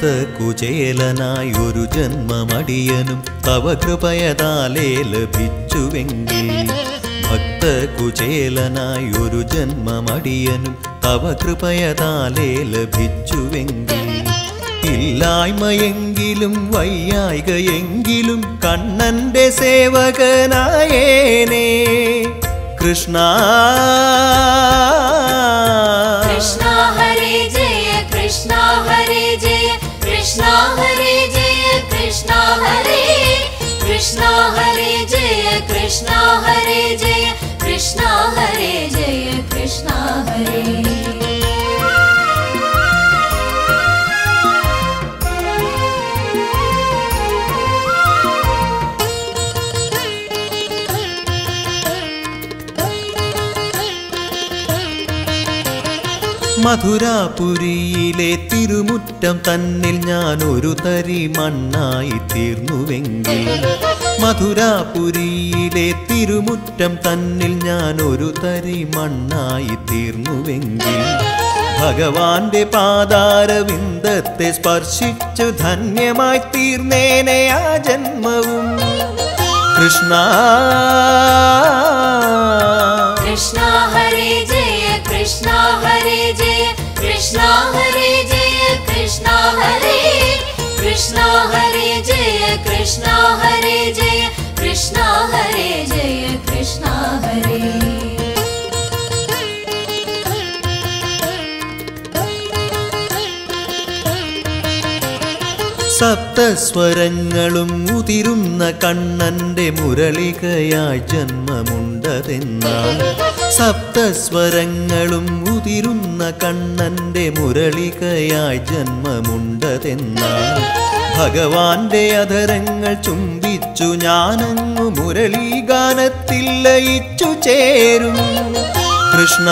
ഭക്തകുചേലനായി ഒരു ജന്മമടിയനും തവ കൃപയതാലേ ലഭിച്ചുവെങ്കിൽ ഭക്തകുചേലനായി ഒരു ജന്മമടിയനും തവ കൃപയതാലേ ലഭിച്ചുവെങ്കിൽ ഇല്ലായ്മയെങ്കിലും വയ്യായ്കയെങ്കിലും കണ്ണന്റെ സേവകനായേനേ കൃഷ്ണ कृष्णा हरे जय कृष्णा हरे जय कृष्णा हरे जय कृष्णा हरे कृष्णा हरे जय कृष्णा हरे जय कृष्णा हरे जय कृष्णा हरे മധുരാപുരിയിലെ തിരുമുറ്റം തന്നിൽ ഞാൻ ഒരു തരി മണ്ണായി തീർന്നുവെങ്കിൽ മധുരാപുരിയിലെ തിരുമുറ്റം തന്നിൽ ഞാൻ ഒരു തരി മണ്ണായി തീർന്നുവെങ്കിൽ ഭഗവാന്റെ പാതാരവിന്ദത്തെ സ്പർശിച്ചു ധന്യമായി തീർന്നേനെ ആ ജന്മവും കൃഷ്ണ कृष्णा हरे जय कृष्णा हरे जय कृष्णा हरे जय कृष्णा हरे कृष्णा हरे जय कृष्णा हरे जय कृष्णा हरे जय कृष्णा हरे സപ്തസ്വരങ്ങളും ഉതിരുന്ന കണ്ണന്റെ മുരളികയായി ജന്മമുണ്ടതെന്നാൽ സപ്തസ്വരങ്ങളും ഉതിരുന്ന കണ്ണന്റെ മുരളികയായി ജന്മമുണ്ടതെന്നാൽ ഭഗവാന്റെ അധരങ്ങൾ ചുംബിച്ചു ഞാനങ്ങു മുരളീഗാനത്തിൽ ലയിച്ചു ചേരും കൃഷ്ണ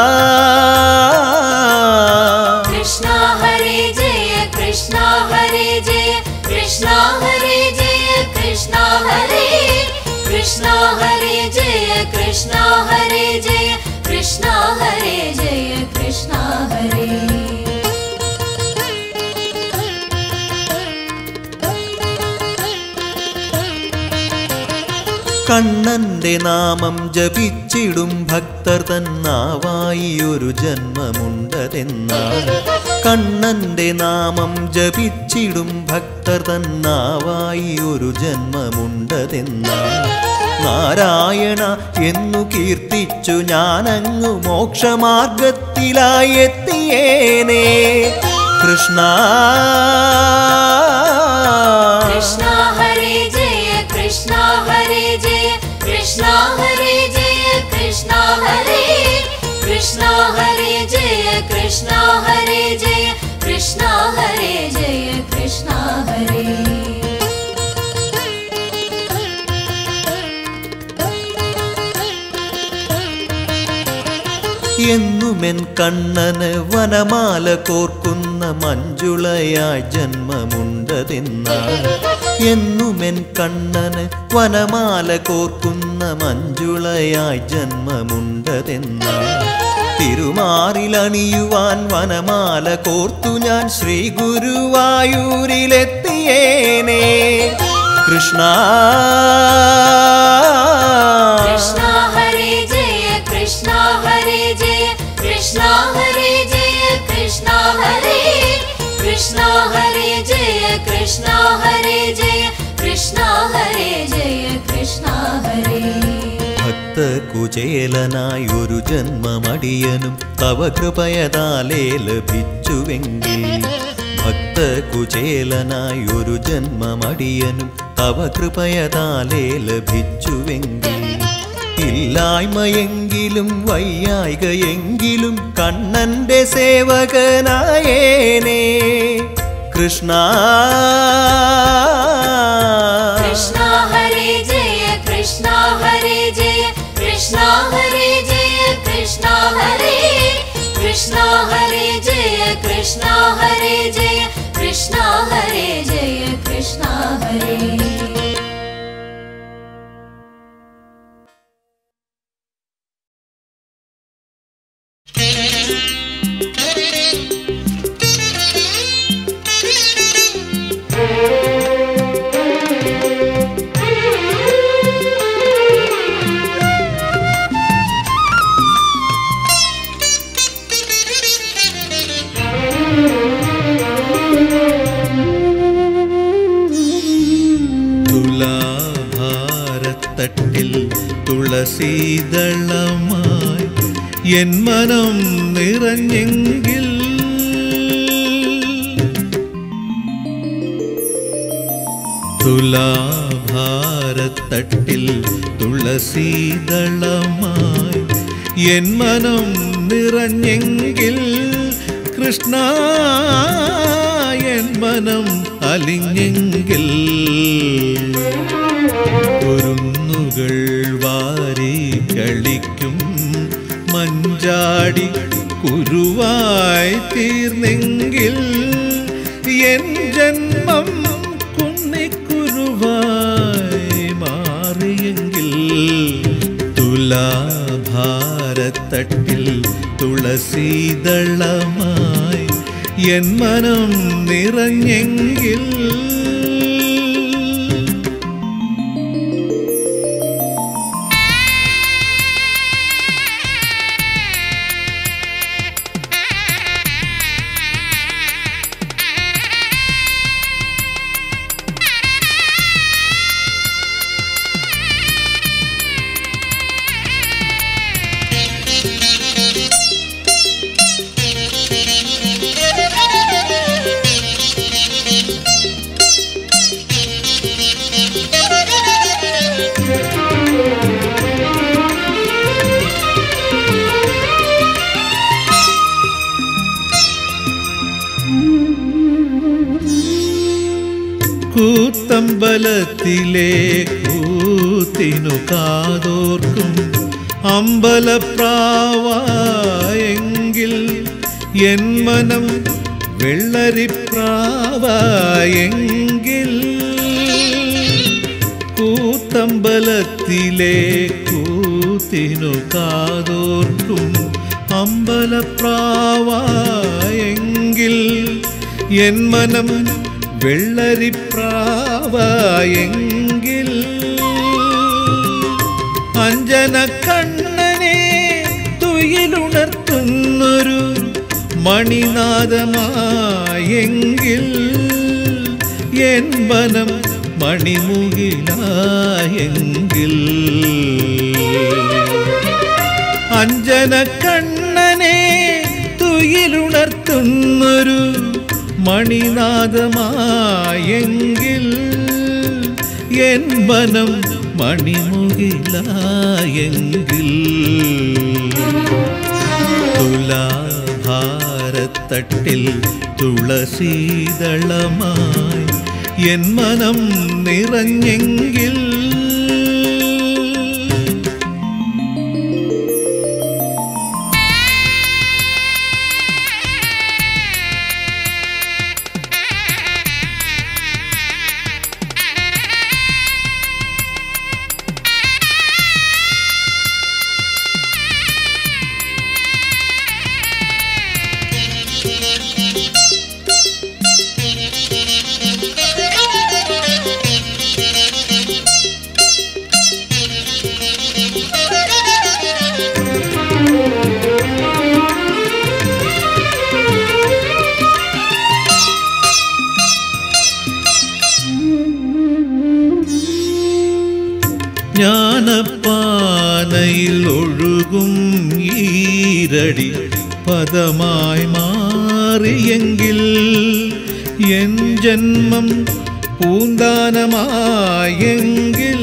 कृष्णा हरे जय कृष्णा हरे जय कृष्णा हरे जय कृष्णा हरे कृष्णा हरे जय कृष्णा हरे जय कृष्णा हरे जय कृष्णा हरे കണ്ണന്റെ നാമം ജപിച്ചിടും ഭക്തർ തന്നാവായി ഒരു ജന്മമുണ്ടതെന്നാൽ കണ്ണന്റെ നാമം ജപിച്ചിടും ഭക്തർ തന്നാവായി ഒരു ജന്മമുണ്ടതെന്നാൽ നാരായണ എന്നു കീർത്തിച്ചു ഞാനങ്ങു മോക്ഷമാർഗത്തിലായി എത്തിയേനേ കൃഷ്ണ कृष्णा हरे जय कृष्णा हरे जय कृष्णा हरे जय कृष्णा हरे कृष्णा हरे जय कृष्णा हरे जय कृष्णा हरे जय कृष्णा हरे എന്നുമെൻ കണ്ണന് വനമാല കോർക്കുന്ന മഞ്ജുളയായി ജന്മമുണ്ടതെന്നാൽ എന്നുമെൻ കണ്ണന് വനമാല കോർക്കുന്ന മഞ്ജുളയായി ജന്മമുണ്ടതെന്നാൽ തിരുമാറിലണിയുവാൻ വനമാല കോർത്തു ഞാൻ ശ്രീ ഗുരുവായൂരിലെത്തിയേനേ കൃഷ്ണ कृष्णा हरे जय कृष्णा हरे जय कृष्णा हरे जय कृष्णा हरे कृष्णा हरे जय कृष्णा हरे जय कृष्णा हरे जय कृष्णा हरे ഭക്തകുചേലനായി ഒരു ജന്മമടിയനും തവ കൃപയതാലേ ലഭിച്ചുവെങ്കിൽ ഭക്തകുചേലനായി ഒരു ജന്മമടിയനും തവ കൃപയതാലേ ലഭിച്ചുവെങ്കിൽ ഇല്ലായ്മയെങ്കിലും വയ്യായ്കയെങ്കിലും കണ്ണന്റെ സേവകനായേനേ കൃഷ്ണ कृष्णा हरे जय कृष्णा हरे जय कृष्णा हरे जय कृष्णा हरे कृष्णा हरे जय कृष्णा हरे जय कृष्णा हरे जय कृष्णा हरे Thank you. തുളസീതളമായി എൻ മനം നിറഞ്ഞെങ്കിൽ തുലാഭാരത്തട്ടിൽ തുളസീതളമായി എൻ മനം നിറഞ്ഞെങ്കിൽ കൃഷ്ണ എൻ മനം അലിഞ്ഞെങ്കിൽ കുരുന്നുകൾ വാരി കളിക്കും മഞ്ചാടി കുരുവായി തീർന്നെങ്കിൽ എൻ ജന്മം കുന്നിക്കുരുവായി മാറിയെങ്കിൽ തുലാഭാരത്തട്ടിൽ തുളസീതളമായി എൻ മനം നിറഞ്ഞെങ്കിൽ കൂത്തമ്പലത്തിലെ കൂത്തിനു കാതോർക്കും അമ്പലപ്രാവായെങ്കിൽ എൻ മനം വെള്ളരിപ്രാവായെങ്കിൽ കൂത്തമ്പലത്തിലെ കൂത്തിനു കാതോർക്കും അമ്പലപ്രാവായെങ്കിൽ എൻ മനം വെള്ളരിപ്രാവായെങ്കിൽ അഞ്ജന കണ്ണനെ തുയിലുണർത്തുന്നൊരു മണിനാദമായെങ്കിൽ എൻ വനം മണിമുകിലായെങ്കിൽ അഞ്ജന കണ്ണനെ തുയിലുണർത്തുന്നൊരു മണിനാദമായെങ്കിൽ എൻ വനം മണിമുകിലായെങ്കിൽ തുലാഭാരത്തട്ടിൽ തുളസീതളമായി എൻ മനം നിറഞ്ഞെങ്കിൽ ജ്ഞാനപ്പാനയിൽ ഒഴുകും ഈരടി പദമായി മാറിയെങ്കിൽ എൻ ജന്മം പൂന്താനമായെങ്കിൽ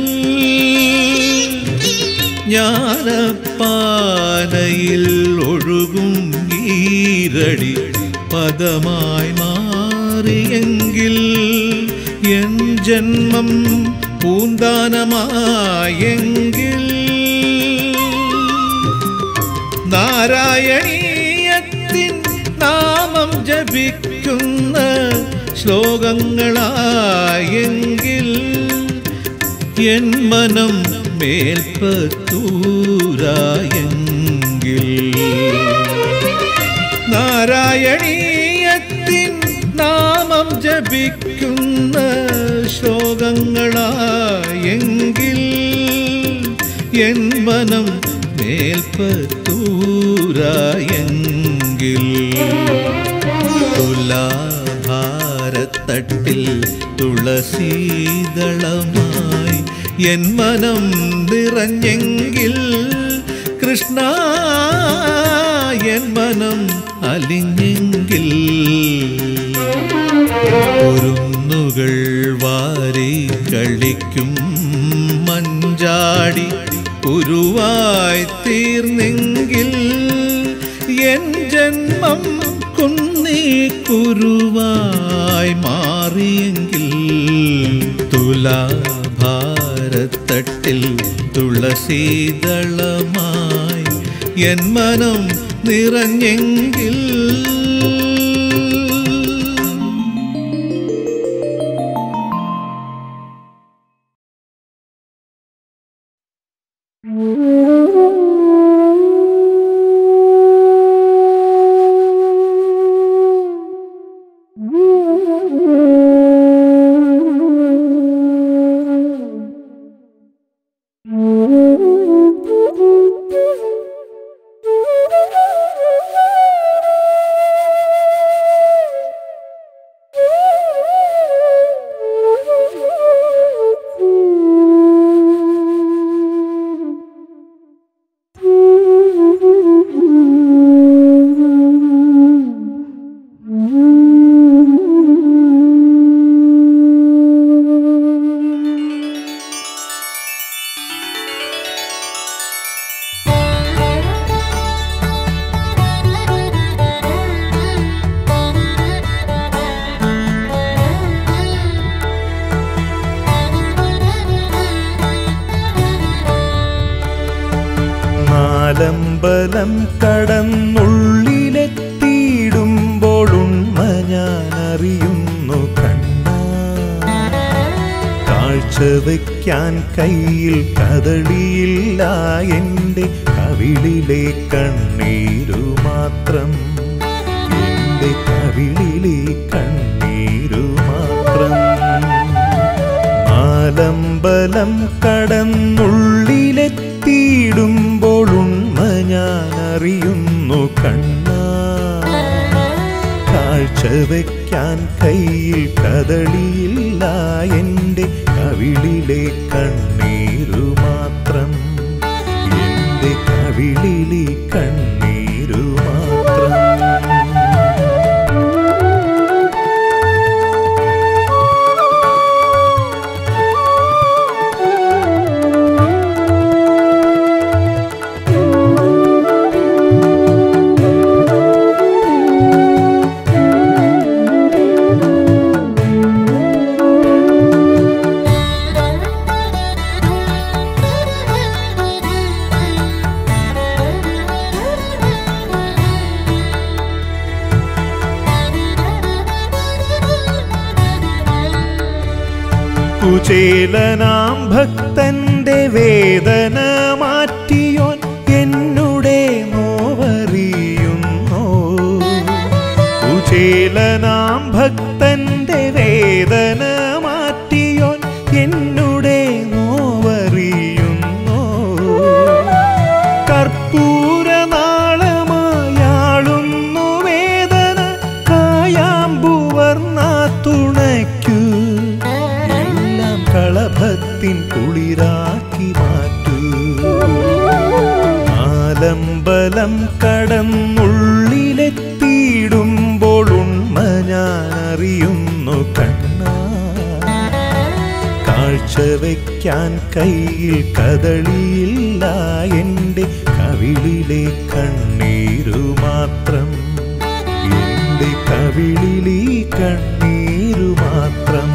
ജ്ഞാനപ്പാനയിൽ ഒഴുകും ഈരടി പദമായി മാറിയെങ്കിൽ എൻ ജന്മം പൂന്താനമായെങ്കിൽ നാരായണീയത്തിൻ നാമം ജപിക്കുന്ന ശ്ലോകങ്ങളായെങ്കിൽ എൻ മനം മേൽപ്പത്തൂരായെങ്കിൽ നാരായണീയത്തിൻ നാമം ജപിക്കുന്ന ശ്ലോകങ്ങളായെങ്കിൽ എൻ മനം മേൽപ്പത്തൂരായെങ്കിൽ തുലാഭാരത്തട്ടിൽ തുളസീതളമായി എൻ മനം നിറഞ്ഞെങ്കിൽ കൃഷ്ണ എൻ മനം അലിഞ്ഞെങ്കിൽ കുരുന്നുകൾ വാരി കളിക്കും മഞ്ചാടി കുരുവായി തീർന്നെങ്കിൽ എൻ ജന്മം കുന്നീ കുരുവായി മാറിയെങ്കിൽ തുലാഭാരത്തട്ടിൽ തുളസീതളമായി എൻ മനം നിറഞ്ഞെങ്കിൽ നാലമ്പലം കടന്നുള്ളിലെത്തിയിടുമ്പോൾ ഉണ്മ ഞാൻ അറിയുന്നു കണ്ണ കാഴ്ച വയ്ക്കാൻ കയ്യിൽ കദളിയില്ല എൻ്റെ കവിളിലെ കണ്ണീരു മാത്രം എൻ്റെ കവിളിലെ കണ്ണീരു മാത്രം നാലമ്പലം കടന്നുള്ളിലെത്തിയിടുമ്പോൾ ഉണ്മ ഞാൻ അറിയുന്നു കണ്ണ കാഴ്ച വയ്ക്കാൻ കയ്യിൽ കദളിയില്ല എൻ്റെ കവിളിലെ കണ്ണീരു മാത്രം എൻ്റെ കവിളിലെ കണ്ണീരു മാത്രം കുചേലനാം ഭക്തന്റെ വേദന മാറ്റിയോൻ എന്നുടെ നോവറിയുന്നോ കുചേലനാം ഭക്തന്റെ വേദന മാറ്റിയോൻ എന്നുടെ നോവറിയുന്നോ കർപ്പൂരനാളമായാളുന്നു വേദന കായാമ്പുവർണ്ണ തുണയ്ക്കൂ എല്ലാം കളഭത്തിൻ കുളിരാക്കി മാറ്റൂ ആലമ്പലം കടന്നുള്ളിലെത്തിയിടുമ്പോൾ ഉണ്മ ഞാൻ അറിയുന്നു കണ്ണ കാഴ്ച വയ്ക്കാൻ കയ്യിൽ കദളിയില്ല എൻ്റെ കവിളിലെ കണ്ണീരു മാത്രം എൻ്റെ കവിളിലെ കണ്ണീരു മാത്രം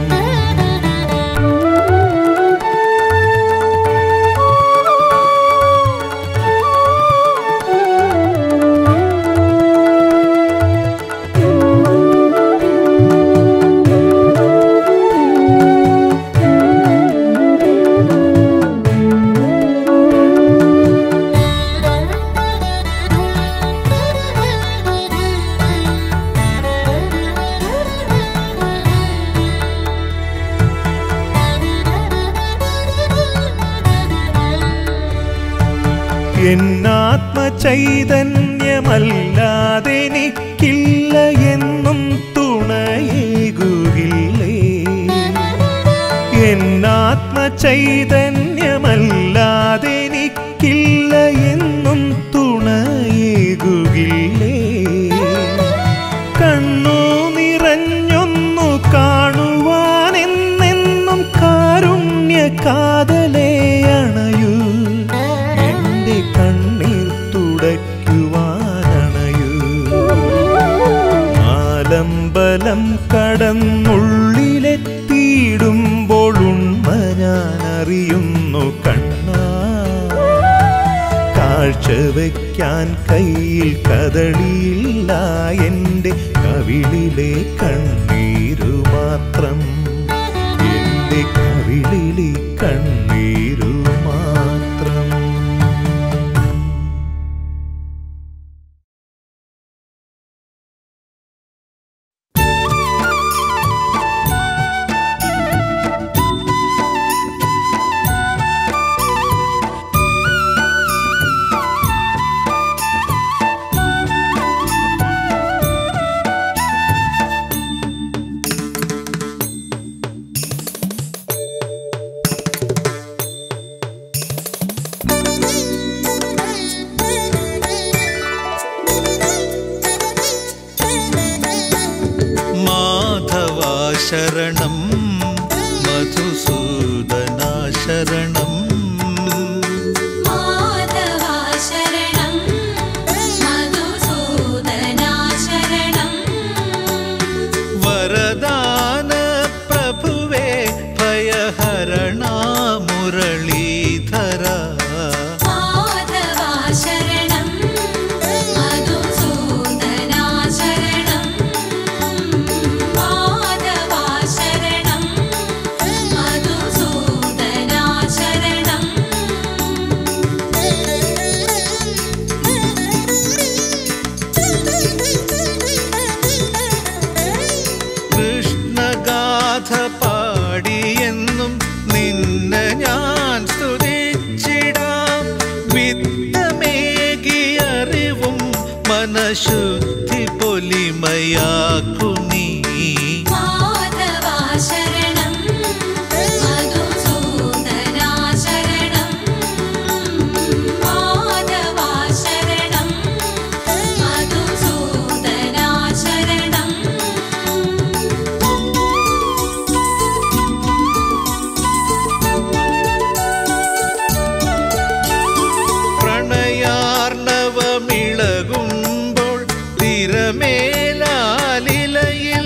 എന്നാത്മചൈതന്യമല്ലാതെനിക്കില്ല എന്നും തുണയേകുകില്ലേ ചൈതന്യമല്ലാതെനിക്കില്ല എന്നും തുണയേകുകില്ലേ കണ്ണു നിറഞ്ഞൊന്നു കാണുവാനെന്നെന്നും കാരുണ്യ കാതലേ അണയൂ എന്റെ കണ്ണീർ തുടയ്ക്കുവാനണയൂ ആലമ്പലം കടന്നുള്ളിലെത്തിയിടുമ്പോൾ ഉണ്മ ഞാൻ അറിയുന്നു കണ്ണാ കാഴ്ച വയ്ക്കാൻ കയ്യിൽ കദളിയില്ല എൻ്റെ കവിളിലെ കണ്ണീരു മാത്രം എൻ്റെ കവിളിലെ കണ്ണീരു മാത്രം മാധവാ ശരണം മധുസൂദനാ ശരണം മാധവാ ശരണം മധുസൂദനാ ശരണം വരദാന പ്രഭുവേ ഭയഹരണാ മുരളീധര മാധവാ ശരണം മധുസൂദനാ ശരണം മാധവാ ശരണം മധുസൂദനാ ശരണം കൃഷ്ണഗാഥ പാടിയെന്നും നിന്നെ ഞാൻ സ്തുതിച്ചിടാം വിത്തമേകി അറിവും മനഃശുദ്ധി പൊലിമയാക്കു നീ മാധവാ ശരണം മധുസൂദനാ ശരണം മാധവാ ശരണം മധുസൂദനാ ശരണം പ്രണയാർണവമിളകുമ്പോൾ തിരമേലാലിലയിൽ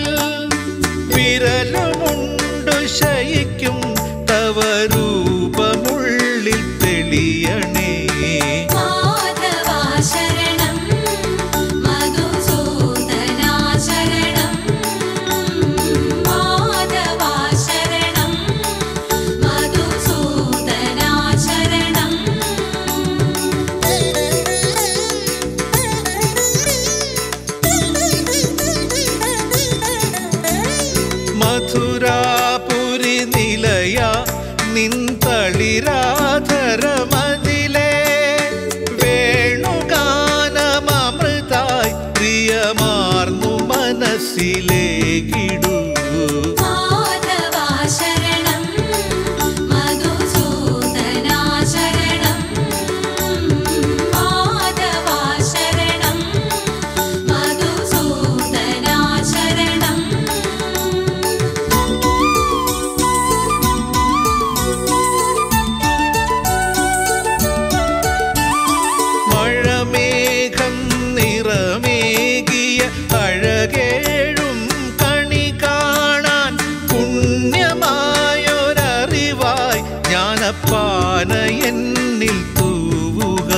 വിരലുമുണ്ടു ശയിക്കും തവ രൂപമുള്ളിൽ തെളിയണേ മാധവാ ശരണം മധുസൂദനാ ശരണം മാധവാ ശരണം മധുസൂദനാ ശരണം മധുരാപുരി നിലയ നിന്തളിരാധരമതിലേ വേണുഗാനമൃതായി പ്രിയമാർന്നു മനസ്സിലേകിടൂ മാധവാ ശരണം മധുസൂദനാ ശരണം മാധവാ ശരണം മധുസൂദനാ ശരണം മഴമേഘം നിറമേകിയ അഴകേഴും കണി കാണാൻ പുണ്യമായൊരറിവായി ജ്ഞാനപ്പാന എന്നിൽ തൂവുക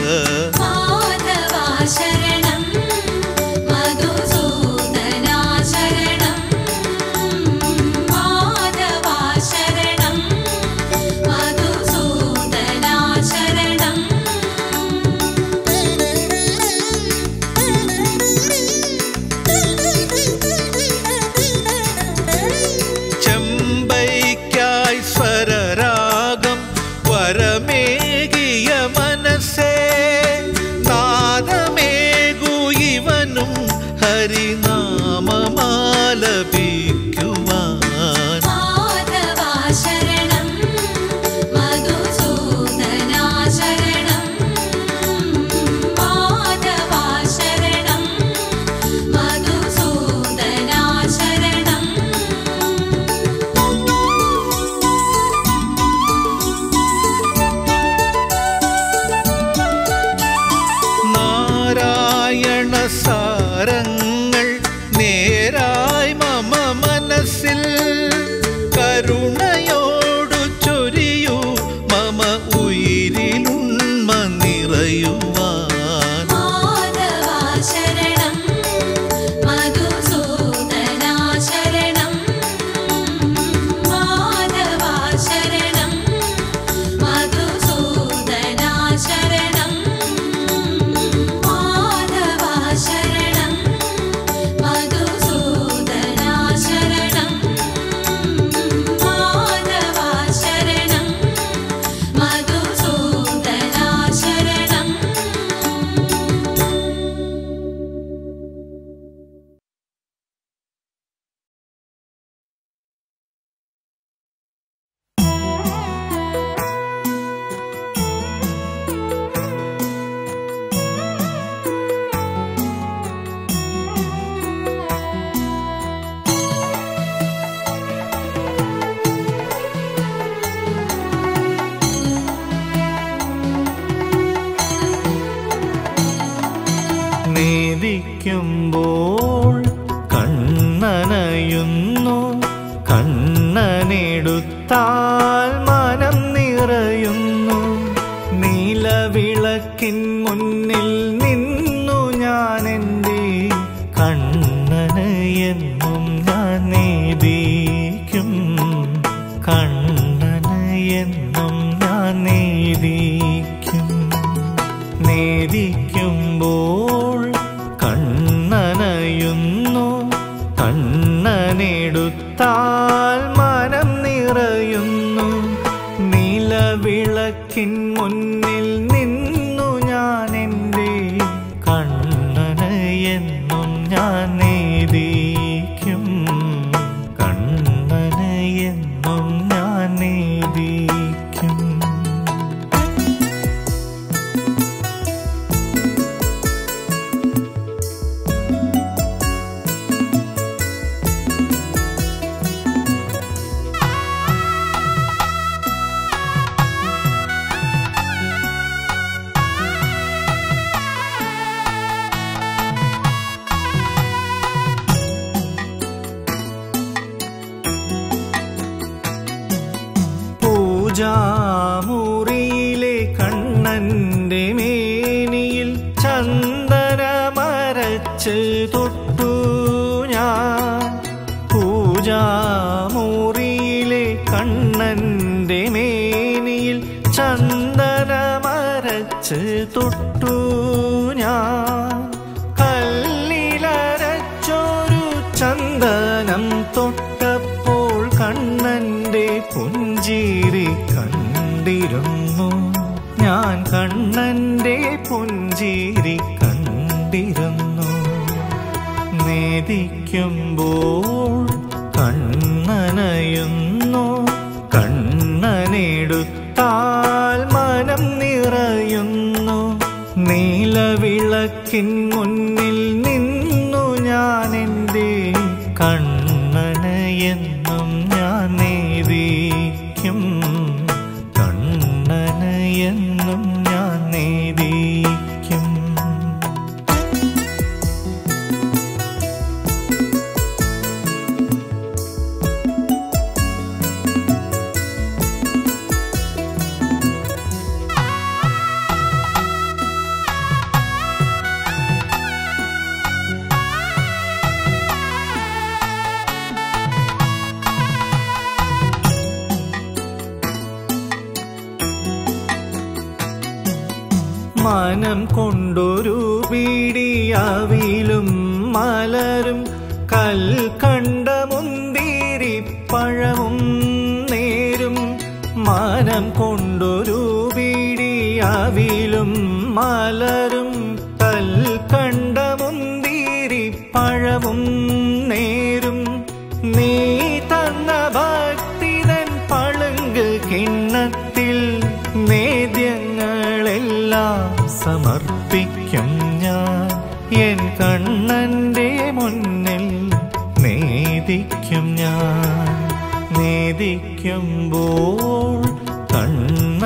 മാധവാ ശരണം മധുസൂദനാ ശരണം മാധവാ ശരണം മധുസൂദനാ ശരണം ചെമ്പൈക്കായി സ്വരരാഗം വരമേകിയ മനസ്സേ നാദമേകു ഇവനും ഹരിനാമമാലപിക്കുവാൻ മാധവാ ശരണം സാരങ്ങൾ നേരായി മമ മനസ്സിൽ കരുണയോടു ചൊരിയൂ മമ ഉയിരിലുണ്മ നിറയുവാൻ മാധവാ ശരണം മധുസൂദനാ ശരണം മാധവാ ശരണം മധുസൂദനാ ശരണം മാധവാ ശരണം മധുസൂദനാ ശരണം മാധവാ ശരണം മധുസൂദനാ ശരണം നേദിക്കുമ്പോൾ കണ്ണനയുന്നു കണ്ണനെടുത്താൽ മനം നിറയുന്നു നീലവിളക്കിൻ മുന്നിൽ നിന്നു ഞാൻ എൻ്റെ കണ്ണന് എന്നും ഞാൻ നേദിക്കും കണ്ണന് എന്നും ഞാൻ നേദിക്കും നേദിക്കുമ്പോൾ കണ്ണനയുന്നു കണ്ണനെടുത്താൽ മനം നിറയുന്നു നിലവിളക്കിൻ മുന്നിൽ നിന്നു ഞാൻ എൻ്റെ കണ്ണന് എന്നും ഞാൻ നേദിക്കും കണ്ണന് എന്നും ഞാൻ നേദിക്കും പൂജാമുറിയിലെ കണ്ണന്റെ മേനിയിൽ ചന്ദനമരച്ച് തൊട്ടു ഞാൻ പൂജാമുറിയിലെ കണ്ണന്റെ മേനിയിൽ ചന്ദനമരച്ച് തൊട്ടു ഞാൻ കല്ലിലരച്ചൊരു ചന്ദനം തൊട്ടപ്പോൾ കണ്ണന്റെ പുഞ്ചിരി കണ്ടിരുന്നു ഞാൻ കണ്ണന്റെ പുഞ്ചിരി കണ്ടിരുന്നു നേദിക്കുമ്പോൾ കണ്ണനയുന്നു കണ്ണനെടുത്താൽ മനം നിറയുന്നു നീലവിളക്കിൻ മുന്നിൽ നിന്നു ഞാൻ എൻ്റെ കണ്ണന് എന്നും ഞാൻ നേദിക്കും കണ്ണന് എന്നും ഞാൻ നേദിക്കും മനം കൊണ്ടൊരു പീടിയാവിലും മലരും കൽക്കണ്ട മുന്തിരിപ്പഴവും നേരും മനം കൊണ്ടൊരു പീടിയാവിലും മലരും കൽക്കണ്ട മുന്തിരിപ്പഴവും നേരും നീ തന്ന ഭക്തിതൻ പളുങ്ക് കിണ്ണത്തിൽ നേദ്യങ്ങളെല്ലാം സമർപ്പിക്കും ഞാൻ എൻ കണ്ണന്റെ മുന്നിൽ നേദിക്കും ഞാൻ നേദിക്കുമ്പോൾ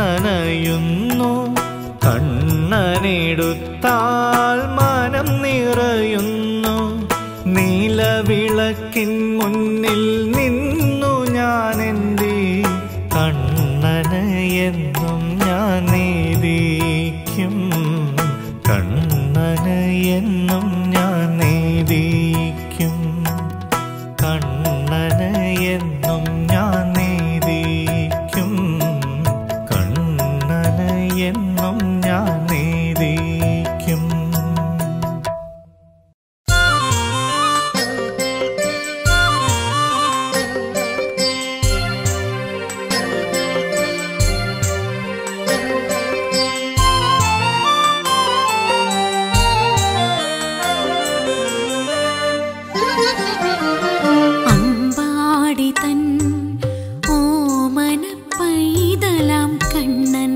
കണ്ണനയുന്നു കണ്ണനെടുത്താൽ മനം നിറ നിറയുന്നു നീലവിളക്കിൻ മുന്നിൽ നിന്നു ഞാൻ എൻ്റെ കണ്ണന് എന്നും ഞാൻ നീതിക്കും കണ്ണന് എന്നും ഞാൻ നീതിക്കും കണ്ണന് എന്നും ഞാൻ നീതിക്കും കണ്ണന് എന്നും ഞാൻ നീതിക്കും അമ്പാടി തൻ ഓമന പൈതലാം കണ്ണൻ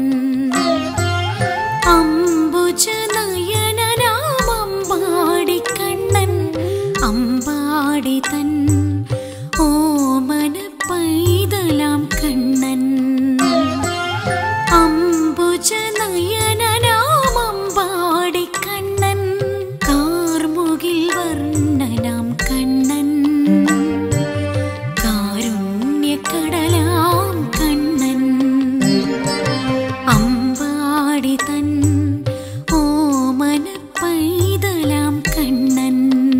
അംബുജ നയനനാം അമ്പാടി കണ്ണൻ അമ്പാടി തൻ ഓമന പൈതലാം കണ്ണൻ അംബുജ നയനനാം അമ്പാടി കണ്ണൻ കാർമുകിൽ വർണ്ണനാം കണ്ണൻ കാരുണ്യക്കടലാം കണ്ണൻ അമ്പാടി തൻ ഓമന പൈതലാം കണ്ണൻ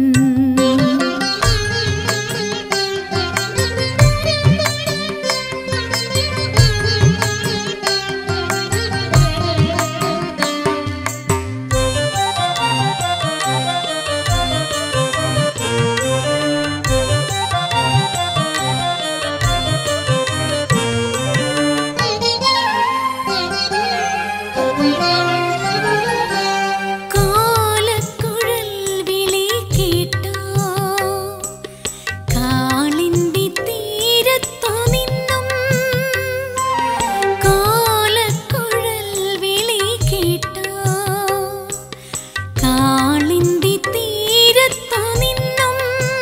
കാലക്കുഴൽ വിളി കേട്ടോ കാളിന്തി തീരത്തു നിന്നും കാലക്കുഴൽ വിളി കേട്ടോ കാളിന്തി തീരത്തു നിന്നും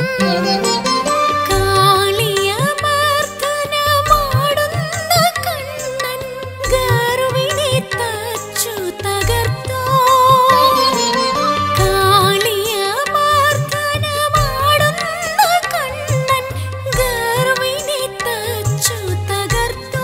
കാളിയമർദ്ദനമാടുന്ന കണ്ണൻ ഗർവിനെ തച്ചു തകർത്തോ കാളിയമർദ്ദനമാടുന്ന കണ്ണൻ ഗർവിനെ തച്ചു തകർത്തോ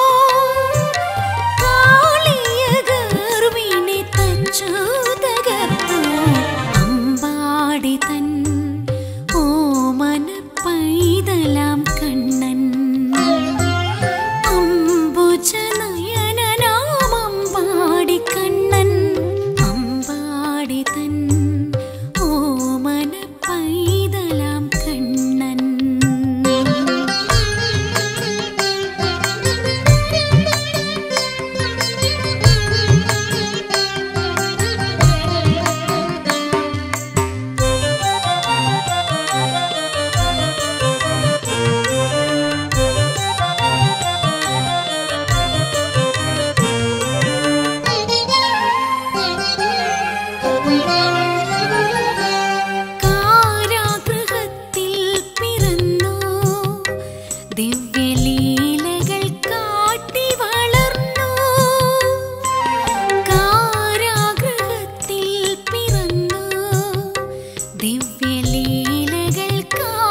കാളിയ ഗർവിനെ തച്ചു തകർത്തോ അമ്പാടി തൻ ഓമന പൈതലാം കണ്ണൻ അംബുജ നയനനാം അമ്പാടി കണ്ണൻ അമ്പാടി തൻ ഓമന പൈതലാം കണ്ണൻ കാരാഗൃഹത്തിൽ പിറന്നു ദിവ്യലീലകൾ കാട്ടി വളർന്നു കാരാഗൃഹത്തിൽ പിറന്നു ദിവ്യലീലകൾ കാ